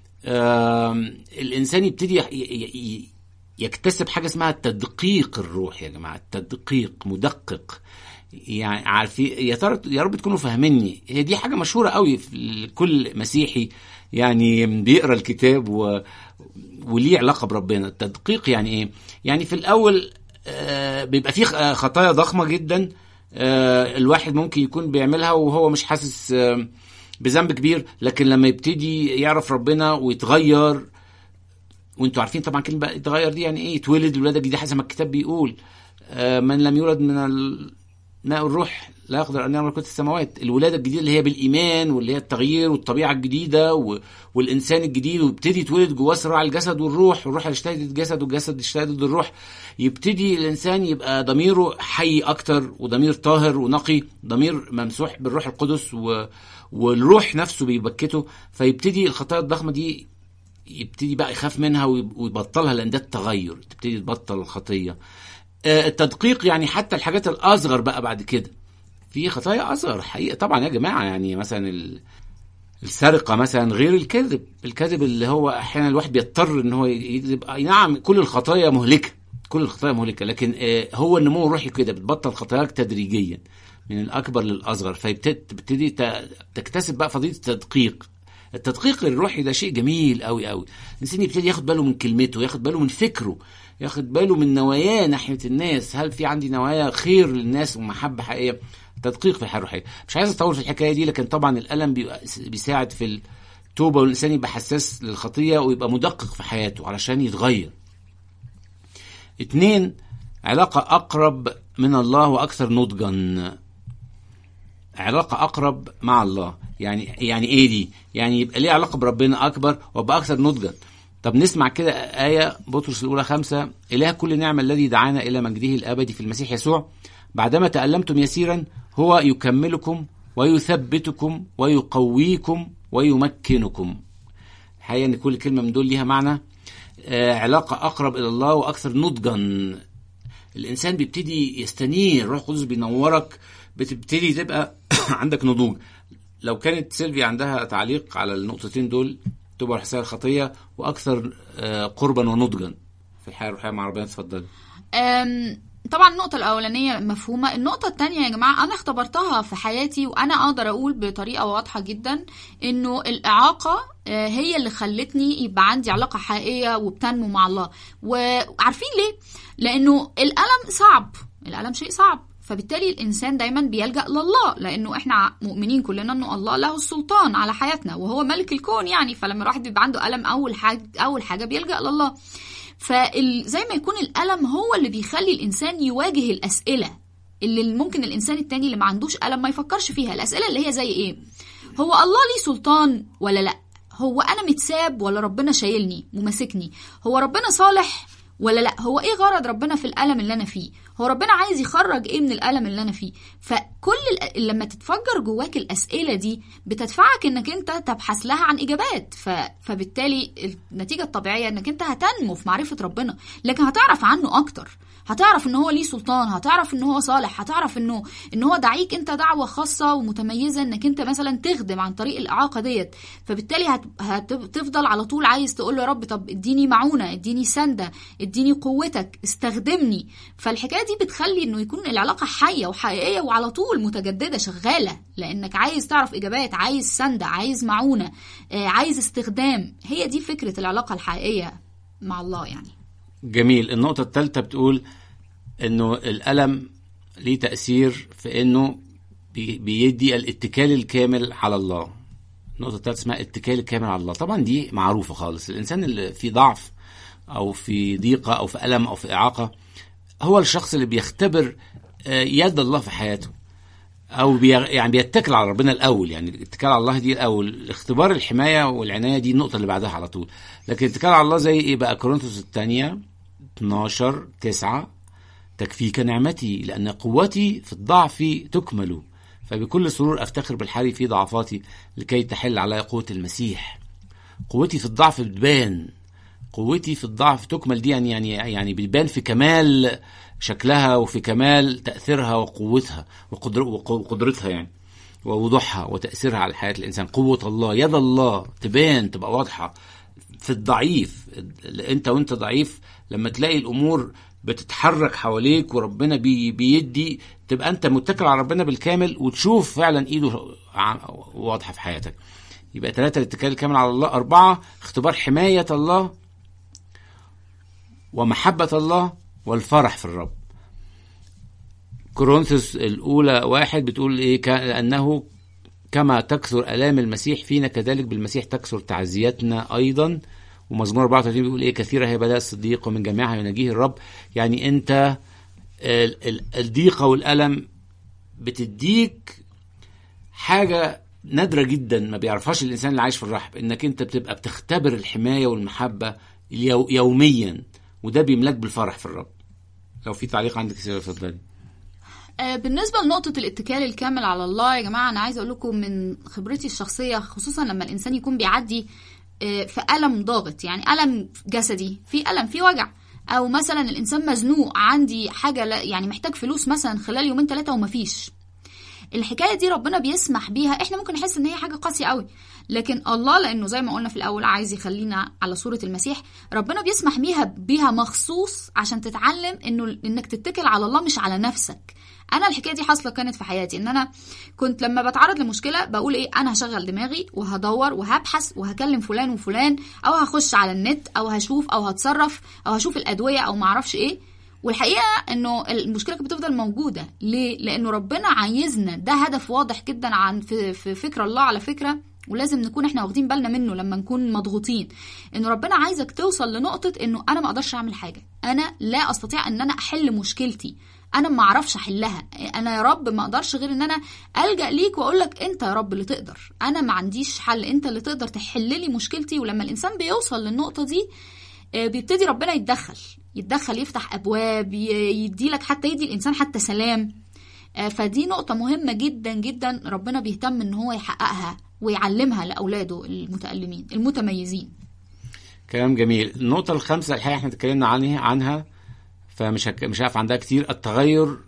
آم، الانسان يبتدي ي- ي- ي- يكتسب حاجه اسمها التدقيق الروح يا جماعه التدقيق مدقق يعني عارفين يا ترى يا رب تكونوا فاهميني هي دي حاجه مشهوره قوي في كل مسيحي يعني بيقرا الكتاب و... وليه علاقه بربنا التدقيق يعني ايه يعني في الاول آه، بيبقى فيه آه، خطايا ضخمه جدا آه، الواحد ممكن يكون بيعملها وهو مش حاسس آه، بذنب كبير لكن لما يبتدي يعرف ربنا ويتغير وانتوا عارفين طبعا كلمه بقى يتغير دي يعني ايه يتولد الولاده الجديده حسب ما الكتاب بيقول آه، من لم يولد من الماء الروح لا يقدر ان يعمل ملكوت السماوات الولاده الجديده اللي هي بالايمان واللي هي التغيير والطبيعه الجديده و... والانسان الجديد ويبتدي يتولد جواه صراع الجسد والروح والروح يجتهد الجسد والجسد يجتهد ضد الروح يبتدي الانسان يبقى ضميره حي اكتر وضمير طاهر ونقي ضمير ممسوح بالروح القدس و... والروح نفسه بيبكته فيبتدي الخطايا الضخمه دي يبتدي بقى يخاف منها ويب- ويبطلها لان ده التغير تبتدي تبطل الخطيه آه، التدقيق يعني حتى الحاجات الاصغر بقى بعد كده في خطايا اصغر حقيقه طبعا يا جماعه يعني مثلا ال... السرقه مثلا غير الكذب الكذب اللي هو احيانا الواحد بيضطر ان هو يكذب أي نعم كل الخطايا مهلكه كل الخطايا مهلكه لكن آه، هو النمو الروحي كده بتبطل خطاياك تدريجيا من الاكبر للاصغر فبتبتدي تكتسب بقى فضيله التدقيق التدقيق الروحي ده شيء جميل قوي قوي الانسان يبتدي ياخد باله من كلمته ياخد باله من فكره ياخد باله من نواياه ناحيه الناس هل في عندي نوايا خير للناس ومحبه حقيقيه تدقيق في الحياه الروحيه مش عايز اطول في الحكايه دي لكن طبعا الالم بيبقى- بيساعد في التوبه والانسان يبقى حساس للخطيه ويبقى مدقق في حياته علشان يتغير اتنين علاقة أقرب من الله وأكثر نضجا علاقة أقرب مع الله يعني يعني إيه دي؟ يعني يبقى ليه علاقة بربنا أكبر وأبقى أكثر نضجا طب نسمع كده آية بطرس الأولى خمسة إله كل نعمة الذي دعانا إلى مجده الأبدي في المسيح يسوع بعدما تألمتم يسيرا هو يكملكم ويثبتكم ويقويكم ويمكنكم الحقيقة إن كل كلمة من دول ليها معنى آه، علاقة أقرب إلى الله وأكثر نضجا الإنسان بيبتدي يستنير الروح القدس بينورك بتبتدي تبقى عندك نضوج لو كانت سيلفي عندها تعليق على النقطتين دول تبقى حساب الخطية وأكثر آه، قربا ونضجا في الحياة الروحية مع ربنا اتفضل أم، طبعا النقطة الأولانية مفهومة النقطة التانية يا جماعة أنا اختبرتها في حياتي وأنا أقدر أقول بطريقة واضحة جدا إنه الإعاقة آه، هي اللي خلتني يبقى عندي علاقة حقيقية وبتنمو مع الله وعارفين ليه؟ لأنه الألم صعب الألم شيء صعب فبالتالي الانسان دايما بيلجا لله لانه احنا مؤمنين كلنا انه الله له السلطان على حياتنا وهو ملك الكون يعني فلما الواحد بيبقى عنده الم اول حاجه اول حاجه بيلجا لله فزي ما يكون الالم هو اللي بيخلي الانسان يواجه الاسئله اللي ممكن الانسان التاني اللي ما عندوش الم ما يفكرش فيها الاسئله اللي هي زي ايه هو الله ليه سلطان ولا لا هو انا متساب ولا ربنا شايلني وماسكني هو ربنا صالح ولا لا هو ايه غرض ربنا في الالم اللي انا فيه هو ربنا عايز يخرج ايه من الالم اللي انا فيه فكل ال... لما تتفجر جواك الاسئله دي بتدفعك انك انت تبحث لها عن اجابات ف... فبالتالي النتيجه الطبيعيه انك انت هتنمو في معرفه ربنا لكن هتعرف عنه اكتر هتعرف ان هو ليه سلطان هتعرف ان هو صالح هتعرف انه ان هو دعيك انت دعوه خاصه ومتميزه انك انت مثلا تخدم عن طريق الاعاقه ديت فبالتالي هت... هتفضل على طول عايز تقول له يا رب طب اديني معونه اديني سنده اديني قوتك استخدمني فالحكايه دي بتخلي انه يكون العلاقه حيه وحقيقيه وعلى طول متجدده شغاله لانك عايز تعرف اجابات عايز سنده عايز معونه عايز استخدام هي دي فكره العلاقه الحقيقيه مع الله يعني جميل النقطة الثالثة بتقول انه الألم ليه تأثير في انه بيدي الاتكال الكامل على الله النقطة الثالثة اسمها الاتكال الكامل على الله طبعا دي معروفة خالص الإنسان اللي في ضعف أو في ضيقة أو في ألم أو في إعاقة هو الشخص اللي بيختبر يد الله في حياته او بي يعني بيتكل على ربنا الاول يعني الاتكال على الله دي الاول اختبار الحمايه والعنايه دي النقطه اللي بعدها على طول لكن الاتكال على الله زي ايه بقى كورنثوس الثانيه 12 9 تكفيك نعمتي لان قوتي في الضعف تكمل فبكل سرور افتخر بالحري في ضعفاتي لكي تحل علي قوه المسيح قوتي في الضعف بتبان قوتي في الضعف تكمل دي يعني يعني يعني بتبان في كمال شكلها وفي كمال تأثيرها وقوتها وقدر وقدرتها يعني ووضوحها وتأثيرها على حياة الإنسان قوة الله يد الله تبان تبقى واضحة في الضعيف أنت وأنت ضعيف لما تلاقي الأمور بتتحرك حواليك وربنا بي بيدي تبقى أنت متكل على ربنا بالكامل وتشوف فعلا إيده واضحة في حياتك يبقى ثلاثة الاتكال الكامل على الله أربعة اختبار حماية الله ومحبة الله والفرح في الرب كورنثوس الأولى واحد بتقول إيه لأنه كما تكثر آلام المسيح فينا كذلك بالمسيح تكثر تعزيتنا أيضا ومزمور 34 بيقول إيه كثيرة هي بلاء الصديق ومن جميعها يناجيه الرب يعني أنت الضيقة والألم بتديك حاجة نادرة جدا ما بيعرفهاش الإنسان اللي عايش في الرحب إنك أنت بتبقى بتختبر الحماية والمحبة يوميا وده بيملاك بالفرح في الرب لو في تعليق عندك اتفضلي بالنسبة لنقطة الاتكال الكامل على الله يا جماعة أنا عايزة أقول لكم من خبرتي الشخصية خصوصا لما الإنسان يكون بيعدي في ألم ضاغط يعني ألم جسدي في ألم في وجع أو مثلا الإنسان مزنوق عندي حاجة يعني محتاج فلوس مثلا خلال يومين ثلاثة ومفيش الحكايه دي ربنا بيسمح بيها احنا ممكن نحس ان هي حاجه قاسيه قوي لكن الله لانه زي ما قلنا في الاول عايز يخلينا على صوره المسيح ربنا بيسمح بيها بيها مخصوص عشان تتعلم انه انك تتكل على الله مش على نفسك انا الحكايه دي حاصله كانت في حياتي ان انا كنت لما بتعرض لمشكله بقول ايه انا هشغل دماغي وهدور وهبحث وهكلم فلان وفلان او هخش على النت او هشوف او هتصرف او هشوف الادويه او معرفش ايه والحقيقه انه المشكله كانت بتفضل موجوده ليه لانه ربنا عايزنا ده هدف واضح جدا عن في, في فكر الله على فكره ولازم نكون احنا واخدين بالنا منه لما نكون مضغوطين انه ربنا عايزك توصل لنقطه انه انا ما اقدرش اعمل حاجه انا لا استطيع ان انا احل مشكلتي انا ما اعرفش احلها انا يا رب ما اقدرش غير ان انا الجا ليك واقول لك انت يا رب اللي تقدر انا ما عنديش حل انت اللي تقدر تحل لي مشكلتي ولما الانسان بيوصل للنقطه دي بيبتدي ربنا يتدخل يتدخل يفتح ابواب يدي لك حتى يدي الانسان حتى سلام فدي نقطه مهمه جدا جدا ربنا بيهتم ان هو يحققها ويعلمها لاولاده المتالمين المتميزين كلام جميل النقطه الخامسه الحقيقه احنا اتكلمنا عنها عنها فمش هك... مش هقف عندها كتير التغير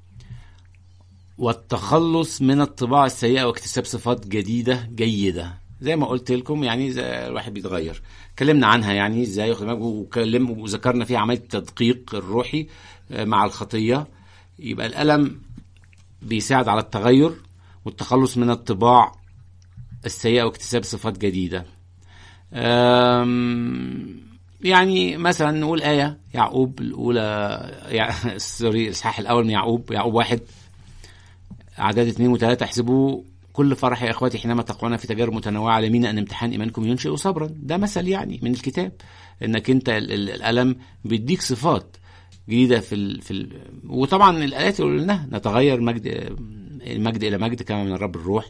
والتخلص من الطباع السيئه واكتساب صفات جديده جيده زي ما قلت لكم يعني زي الواحد بيتغير اتكلمنا عنها يعني ازاي وكلم وذكرنا فيها عمليه التدقيق الروحي مع الخطيه يبقى الالم بيساعد على التغير والتخلص من الطباع السيئه واكتساب صفات جديده يعني مثلا نقول آية يعقوب الأولى يع... سوري الإصحاح الأول من يعقوب يعقوب واحد أعداد اثنين وثلاثة احسبوا كل فرح يا إخواتي حينما تقعون في تجارب متنوعة علمين أن امتحان إيمانكم ينشئ صبرا ده مثل يعني من الكتاب إنك أنت ال- ال- الألم بيديك صفات جديدة في ال... في ال... وطبعا الآيات اللي قلناها نتغير مجد المجد إلى مجد كما من الرب الروح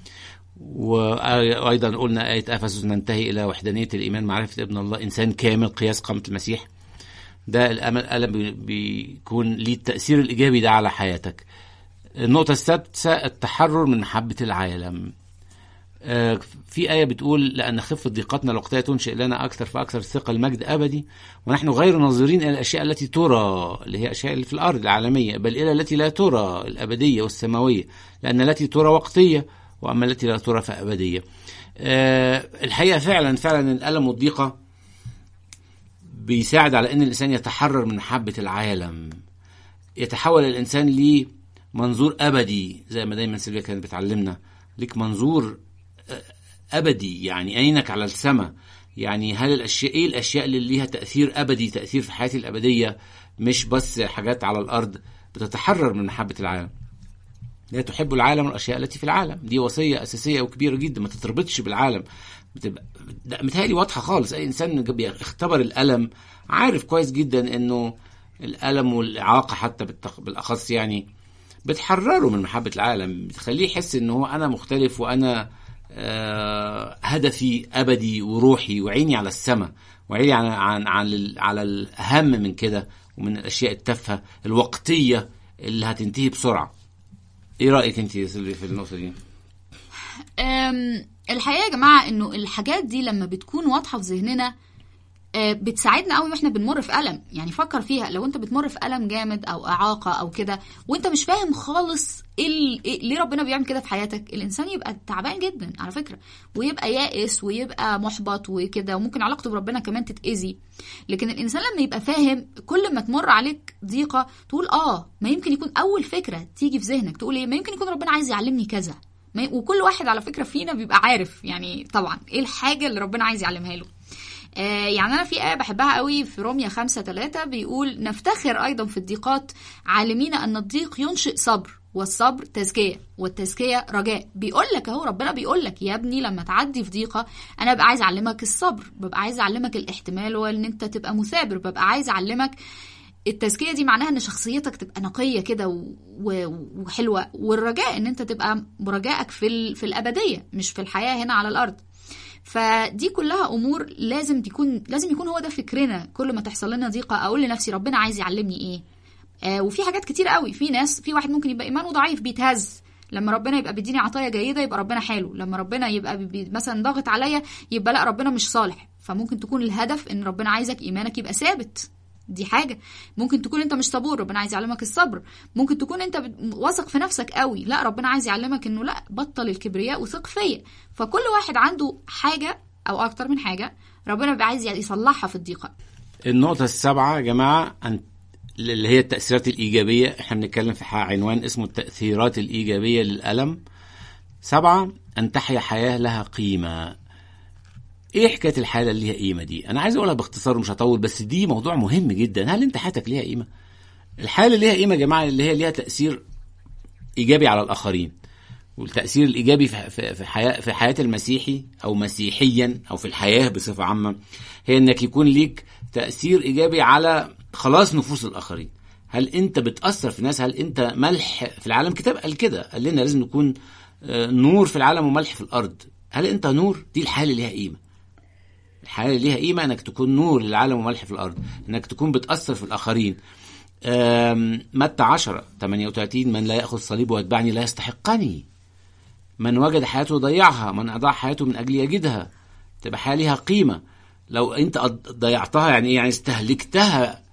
وايضا قلنا ايه افسس ننتهي الى وحدانيه الايمان معرفه ابن الله انسان كامل قياس قامه المسيح ده الامل الالم بي- بيكون ليه التاثير الايجابي ده على حياتك النقطه السادسه التحرر من محبه العالم آه، في آية بتقول لأن خفة ضيقتنا الوقتية تنشئ لنا أكثر فأكثر ثقة المجد أبدي ونحن غير ناظرين إلى الأشياء التي ترى اللي هي أشياء اللي في الأرض العالمية بل إلى التي لا ترى الأبدية والسماوية لأن التي ترى وقتية وأما التي لا ترى فأبدية آه، الحقيقة فعلا فعلا الألم والضيقة بيساعد على أن الإنسان يتحرر من محبة العالم يتحول الإنسان لمنظور أبدي زي ما دايما سيلفيا كانت بتعلمنا ليك منظور ابدي يعني عينك على السماء يعني هل الاشياء ايه الاشياء اللي ليها تاثير ابدي تاثير في حياتي الابديه مش بس حاجات على الارض بتتحرر من محبه العالم لا تحب العالم والاشياء التي في العالم دي وصيه اساسيه وكبيره جدا ما تتربطش بالعالم بتبقى ده متهيألي واضحه خالص اي انسان بيختبر الالم عارف كويس جدا انه الالم والاعاقه حتى بالتخ- بالاخص يعني بتحرره من محبه العالم بتخليه يحس ان هو انا مختلف وانا آه، هدفي ابدي وروحي وعيني على السماء وعيني على عن على على الاهم من كده ومن الاشياء التافهه الوقتيه اللي هتنتهي بسرعه ايه رايك انت يا سيلفي في النقطه دي أم، الحقيقه يا جماعه انه الحاجات دي لما بتكون واضحه في ذهننا آه، بتساعدنا قوي واحنا بنمر في الم يعني فكر فيها لو انت بتمر في الم جامد او اعاقه او كده وانت مش فاهم خالص ايه ال- إيه ليه ربنا بيعمل كده في حياتك الانسان يبقى تعبان جدا على فكره ويبقى يائس ويبقى محبط وكده وممكن علاقته بربنا كمان تتاذي لكن الانسان لما يبقى فاهم كل ما تمر عليك ضيقه تقول اه ما يمكن يكون اول فكره تيجي في ذهنك تقول ايه ما يمكن يكون ربنا عايز يعلمني كذا ما ي- وكل واحد على فكره فينا بيبقى عارف يعني طبعا ايه الحاجه اللي ربنا عايز يعلمها له آه، يعني أنا في آية بحبها قوي في روميا خمسة ثلاثة بيقول نفتخر أيضا في الضيقات عالمين أن الضيق ينشئ صبر والصبر تزكية والتزكية رجاء بيقول لك اهو ربنا بيقول لك يا ابني لما تعدي في ضيقة أنا ببقى عايز أعلمك الصبر ببقى عايز أعلمك الاحتمال وإن أنت تبقى مثابر ببقى عايز أعلمك التزكيه دي معناها ان شخصيتك تبقى نقيه كده و- و- وحلوه والرجاء ان انت تبقى رجائك في ال- في الابديه مش في الحياه هنا على الارض فدي كلها امور لازم تكون لازم يكون هو ده فكرنا كل ما تحصل لنا ضيقه اقول لنفسي ربنا عايز يعلمني ايه آه وفي حاجات كتير قوي في ناس في واحد ممكن يبقى ايمانه ضعيف بيتهز لما ربنا يبقى بيديني عطايا جيده يبقى ربنا حلو لما ربنا يبقى بي- بي مثلا ضاغط عليا يبقى لا ربنا مش صالح فممكن تكون الهدف ان ربنا عايزك ايمانك يبقى ثابت دي حاجه ممكن تكون انت مش صبور ربنا عايز يعلمك الصبر ممكن تكون انت بت- واثق في نفسك قوي لا ربنا عايز يعلمك انه لا بطل الكبرياء وثق فيا فكل واحد عنده حاجه او اكتر من حاجه ربنا بيبقى عايز يصلحها في الضيقه النقطة السابعة يا جماعة أن اللي هي التأثيرات الإيجابية احنا بنتكلم في عنوان اسمه التأثيرات الإيجابية للألم سبعة أن تحيا حياة لها قيمة ايه حكايه الحاله اللي ليها قيمه دي انا عايز اقولها باختصار ومش هطول بس دي موضوع مهم جدا هل انت حياتك ليها قيمه الحاله اللي ليها قيمه يا جماعه اللي هي ليها تاثير ايجابي على الاخرين والتاثير الايجابي في في في حياه في حياه المسيحي او مسيحيا او في الحياه بصفه عامه هي انك يكون ليك تاثير ايجابي على خلاص نفوس الاخرين هل انت بتاثر في الناس هل انت ملح في العالم كتاب قال كده قال لنا لازم نكون آه، نور في العالم وملح في الارض هل انت نور دي الحاله اللي ليها قيمه الحياه اللي ليها قيمه انك تكون نور للعالم وملح في الارض انك تكون بتاثر في الاخرين آم، متى 10 38 من لا ياخذ صليب ويتبعني لا يستحقني من وجد حياته ضيعها من اضاع حياته من اجل يجدها تبقى حياه ليها قيمه لو انت قد- ضيعتها يعني ايه يعني استهلكتها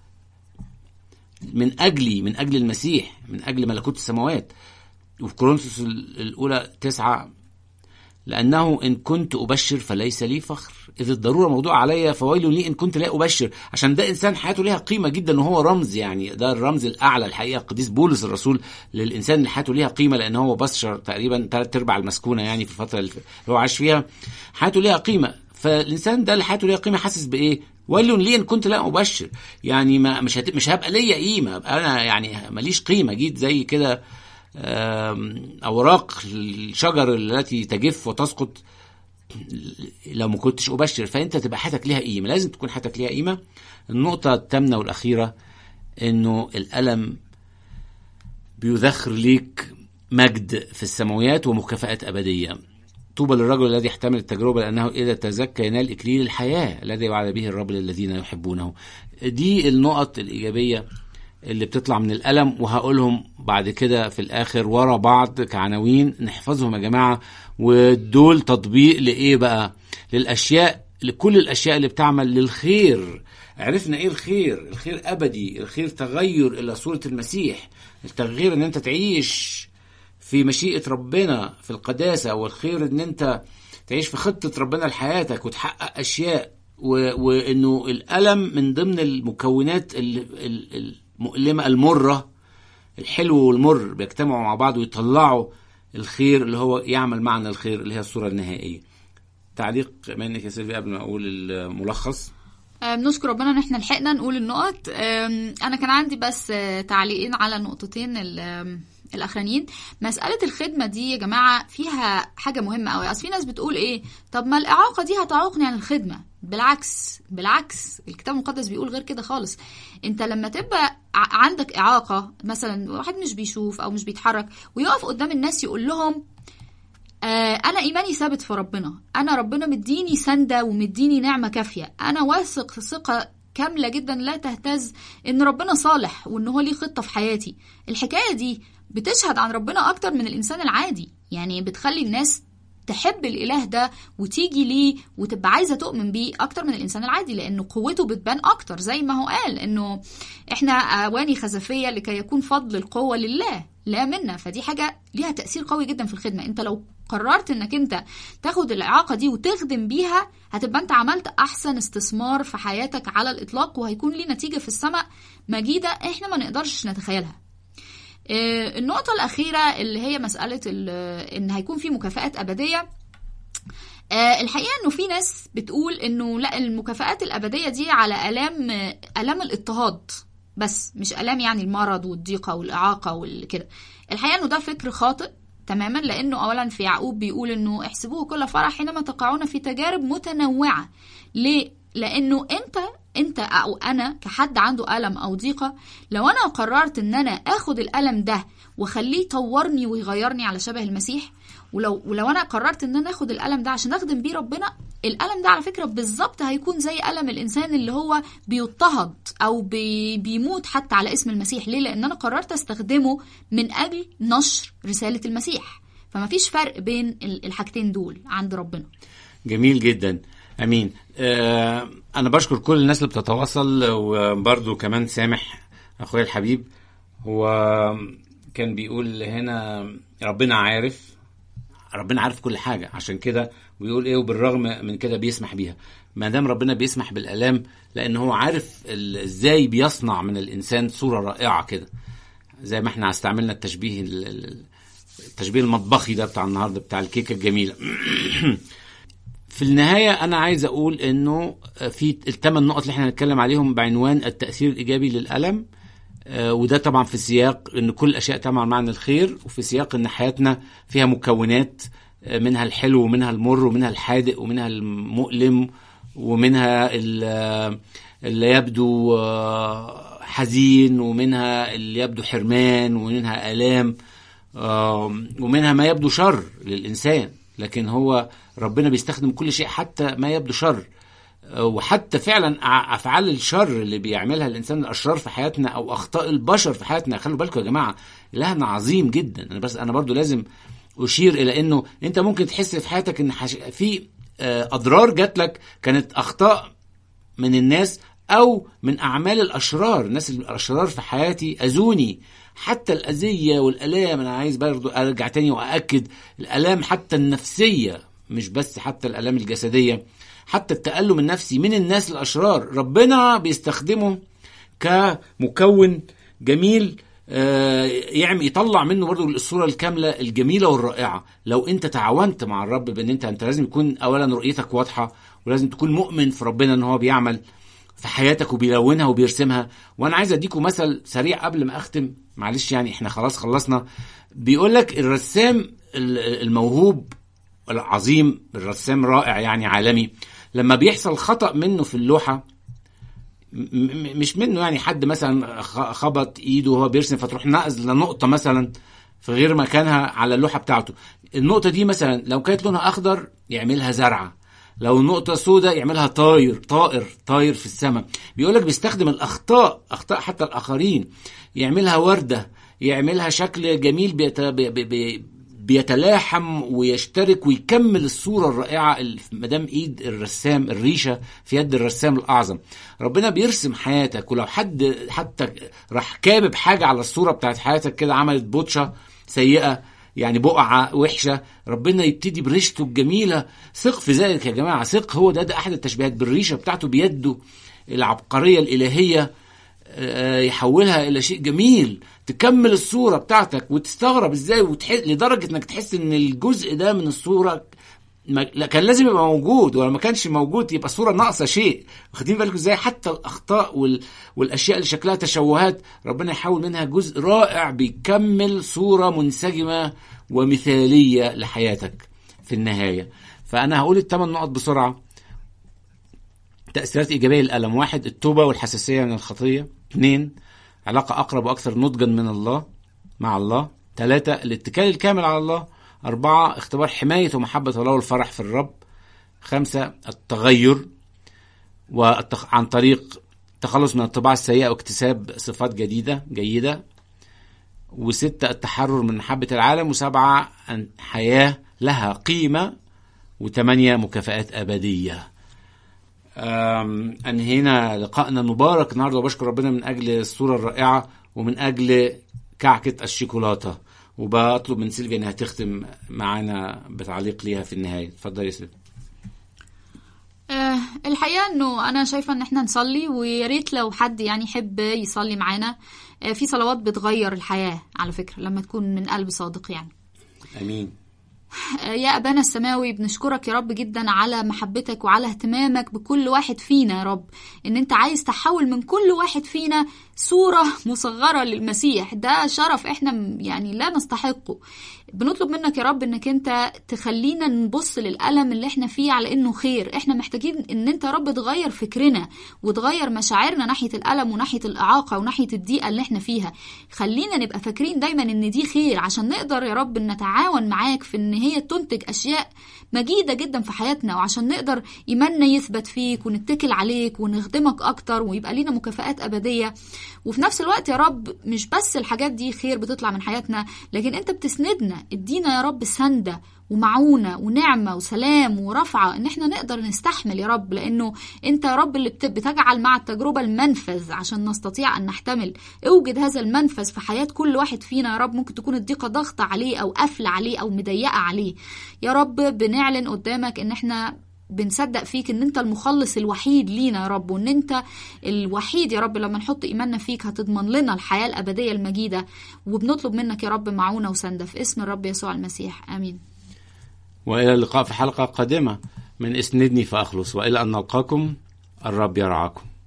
من اجلي من اجل المسيح من اجل ملكوت السماوات وفي كورنثوس ال- الاولى تسعة لأنه إن كنت أبشر فليس لي فخر إذ الضرورة موضوع عليا فويل لي إن كنت لا أبشر عشان ده إنسان حياته ليها قيمة جدا وهو رمز يعني ده الرمز الأعلى الحقيقة قديس بولس الرسول للإنسان اللي حياته ليها قيمة لأن هو بشر تقريبا ثلاث أرباع المسكونة يعني في الفترة اللي هو عاش فيها حياته ليها قيمة فالانسان ده اللي حياته ليها قيمه حاسس بايه ويل لي ان كنت لا ابشر يعني ما مش هت... مش هبقى ليا قيمه أبقى انا يعني ماليش قيمه جيت زي كده آم، اوراق الشجر التي تجف وتسقط لو ما كنتش ابشر فانت تبقى حياتك ليها قيمه لازم تكون حياتك ليها قيمه النقطه الثامنه والاخيره انه الالم بيذخر ليك مجد في السماويات ومكافآت أبدية طوبى للرجل الذي يحتمل التجربة لأنه إذا تزكى ينال إكليل الحياة الذي وعد به الرب للذين يحبونه دي النقط الإيجابية اللي بتطلع من الألم وهقولهم بعد كده في الآخر ورا بعض كعناوين نحفظهم يا جماعة ودول تطبيق لإيه بقى للأشياء لكل الأشياء اللي بتعمل للخير عرفنا ايه الخير الخير ابدي الخير تغير الى صورة المسيح التغيير ان انت تعيش في مشيئة ربنا في القداسة والخير ان انت تعيش في خطة ربنا لحياتك وتحقق اشياء و... وانه الالم من ضمن المكونات ال- ال- المؤلمة المرة الحلو والمر بيجتمعوا مع بعض ويطلعوا الخير اللي هو يعمل معنى الخير اللي هي الصورة النهائية تعليق منك يا سيلفي قبل ما اقول الملخص آه، بنشكر ربنا ان احنا لحقنا نقول النقط آم، انا كان عندي بس آه، تعليقين على النقطتين ال- آم، الاخرانيين مساله الخدمه دي يا جماعه فيها حاجه مهمه قوي اصل في ناس بتقول ايه طب ما الاعاقه دي هتعوقني عن الخدمه بالعكس بالعكس الكتاب المقدس بيقول غير كده خالص انت لما تبقى ع- عندك اعاقه مثلا واحد مش بيشوف او مش بيتحرك ويقف قدام الناس يقول لهم آه، انا ايماني ثابت في ربنا انا ربنا مديني سنده ومديني نعمه كافيه انا واثق ثقه كامله جدا لا تهتز ان ربنا صالح وان هو ليه خطه في حياتي الحكايه دي بتشهد عن ربنا اكتر من الانسان العادي يعني بتخلي الناس تحب الاله ده وتيجي ليه وتبقى عايزه تؤمن بيه اكتر من الانسان العادي لانه قوته بتبان اكتر زي ما هو قال انه احنا اواني خزفيه لكي يكون فضل القوه لله لا منا فدي حاجه ليها تاثير قوي جدا في الخدمه انت لو قررت انك انت تاخد الاعاقه دي وتخدم بيها هتبقى انت عملت احسن استثمار في حياتك على الاطلاق وهيكون ليه نتيجه في السماء مجيده احنا ما نقدرش نتخيلها آه، النقطة الأخيرة اللي هي مسألة ال- إن هيكون في مكافآت أبدية آه، الحقيقة إنه في ناس بتقول إنه لا المكافآت الأبدية دي على آلام آلام الاضطهاد بس مش آلام يعني المرض والضيقة والإعاقة والكده الحقيقة إنه ده فكر خاطئ تماما لأنه أولا في يعقوب بيقول إنه احسبوه كل فرح حينما تقعون في تجارب متنوعة ليه؟ لأنه أنت أنت أو أنا كحد عنده ألم أو ضيقة لو أنا قررت إن أنا آخد الألم ده وأخليه يطورني ويغيرني على شبه المسيح ولو ولو انا قررت ان انا اخد الالم ده عشان اخدم بيه ربنا الالم ده على فكره بالظبط هيكون زي الم الانسان اللي هو بيضطهد او بي بيموت حتى على اسم المسيح ليه لان انا قررت استخدمه من اجل نشر رساله المسيح فما فيش فرق بين ال- الحاجتين دول عند ربنا جميل جدا امين آه انا بشكر كل الناس اللي بتتواصل وبرضو كمان سامح اخويا الحبيب هو كان بيقول هنا ربنا عارف ربنا عارف كل حاجه عشان كده ويقول ايه وبالرغم من كده بيسمح بيها ما دام ربنا بيسمح بالالام لان هو عارف ال- ازاي بيصنع من الانسان صوره رائعه كده زي ما احنا استعملنا التشبيه ال- ال- التشبيه المطبخي ده بتاع النهارده بتاع الكيكه الجميله في النهاية أنا عايز أقول إنه في الثمان نقط اللي احنا هنتكلم عليهم بعنوان التأثير الإيجابي للألم آه، وده طبعا في سياق إن كل الأشياء تعمل معنى الخير وفي سياق إن حياتنا فيها مكونات آه، منها الحلو ومنها المر ومنها الحادق ومنها المؤلم ومنها ال- آه، اللي يبدو آه، حزين ومنها اللي يبدو حرمان ومنها آلام آم، ومنها ما يبدو شر للإنسان لكن هو ربنا بيستخدم كل شيء حتى ما يبدو شر آه، وحتى فعلا أع- افعال الشر اللي بيعملها الانسان الاشرار في حياتنا او اخطاء البشر في حياتنا خلوا بالكم يا جماعه الهنا عظيم جدا انا بس انا برضو لازم اشير الى انه انت ممكن تحس في حياتك ان حش... في آه، اضرار جات لك كانت اخطاء من الناس او من اعمال الاشرار الناس الاشرار في حياتي اذوني حتى الاذيه والالام انا عايز برضو ارجع تاني واكد الالام حتى النفسيه مش بس حتى الالام الجسديه حتى التالم النفسي من الناس الاشرار ربنا بيستخدمه كمكون جميل آه، يعمل يطلع منه برضو الصوره الكامله الجميله والرائعه لو انت تعاونت مع الرب بان انت انت لازم يكون اولا رؤيتك واضحه ولازم تكون مؤمن في ربنا ان هو بيعمل في حياتك وبيلونها وبيرسمها وانا عايز اديكم مثل سريع قبل ما اختم معلش يعني احنا خلاص خلصنا بيقول لك الرسام ال- الموهوب العظيم الرسام رائع يعني عالمي لما بيحصل خطأ منه في اللوحة م- م- مش منه يعني حد مثلا خ- خبط ايده وهو بيرسم فتروح نقز لنقطة مثلا في غير مكانها على اللوحة بتاعته النقطة دي مثلا لو كانت لونها أخضر يعملها زرعة لو نقطة سوداء يعملها طاير طائر طاير في السماء بيقول لك بيستخدم الأخطاء أخطاء حتى الآخرين يعملها وردة يعملها شكل جميل بيت... بي... بي... بي... بيتلاحم ويشترك ويكمل الصورة الرائعة اللي في مدام ايد الرسام الريشة في يد الرسام الأعظم ربنا بيرسم حياتك ولو حد حتى راح كابب حاجة على الصورة بتاعت حياتك كده عملت بوتشة سيئة يعني بقعة وحشة ربنا يبتدي بريشته الجميلة ثق في ذلك يا جماعة ثق هو ده, ده أحد التشبيهات بالريشة بتاعته بيده العبقرية الإلهية آه، يحولها الى شيء جميل تكمل الصوره بتاعتك وتستغرب ازاي وتحس لدرجه انك تحس ان الجزء ده من الصوره ما لا كان لازم يبقى موجود ولو ما كانش موجود يبقى الصوره ناقصه شيء واخدين بالكم ازاي حتى الاخطاء وال... والاشياء اللي شكلها تشوهات ربنا يحول منها جزء رائع بيكمل صوره منسجمه ومثاليه لحياتك في النهايه فانا هقول الثمان نقط بسرعه تأثيرات إيجابية للألم واحد التوبة والحساسية من الخطية اثنين علاقة أقرب وأكثر نضجا من الله مع الله ثلاثة الاتكال الكامل على الله أربعة اختبار حماية ومحبة الله والفرح في الرب خمسة التغير والتخ... عن طريق التخلص من الطباع السيئة واكتساب صفات جديدة جيدة وستة التحرر من محبة العالم وسبعة أن حياة لها قيمة وثمانية مكافآت أبدية أم، انهينا لقائنا المبارك النهارده وبشكر ربنا من اجل الصوره الرائعه ومن اجل كعكه الشيكولاته وبطلب من سيلفيا انها تختم معانا بتعليق ليها في النهايه اتفضل يا سيلفيا آه، الحقيقة انه انا شايفة ان احنا نصلي ويا ريت لو حد يعني يحب يصلي معانا آه، في صلوات بتغير الحياة على فكرة لما تكون من قلب صادق يعني امين يا أبانا السماوي بنشكرك يا رب جدا على محبتك وعلى اهتمامك بكل واحد فينا يا رب إن أنت عايز تحول من كل واحد فينا صورة مصغرة للمسيح ده شرف إحنا م- يعني لا نستحقه بنطلب منك يا رب إنك أنت تخلينا نبص للألم اللي إحنا فيه على إنه خير إحنا محتاجين إن أنت يا رب تغير فكرنا وتغير مشاعرنا ناحية الألم وناحية الإعاقة وناحية الضيقة اللي إحنا فيها خلينا نبقى فاكرين دايما إن دي خير عشان نقدر يا رب نتعاون معاك في إن هي تنتج أشياء مجيدة جدا في حياتنا وعشان نقدر إيماننا يثبت فيك ونتكل عليك ونخدمك أكتر ويبقى لينا مكافآت أبدية وفي نفس الوقت يا رب مش بس الحاجات دي خير بتطلع من حياتنا لكن أنت بتسندنا ادينا يا رب سندة ومعونة ونعمة وسلام ورفعة ان احنا نقدر نستحمل يا رب لانه انت يا رب اللي بت- بتجعل مع التجربة المنفذ عشان نستطيع ان نحتمل اوجد هذا المنفذ في حياة كل واحد فينا يا رب ممكن تكون الضيقة ضغط عليه او قافلة عليه او مضيقة عليه يا رب بنعلن قدامك ان احنا بنصدق فيك ان انت المخلص الوحيد لينا يا رب وان انت الوحيد يا رب لما نحط ايماننا فيك هتضمن لنا الحياة الابدية المجيدة وبنطلب منك يا رب معونة وسندة في اسم الرب يسوع المسيح امين والى اللقاء في حلقه قادمه من اسندني فاخلص والى ان نلقاكم الرب يرعاكم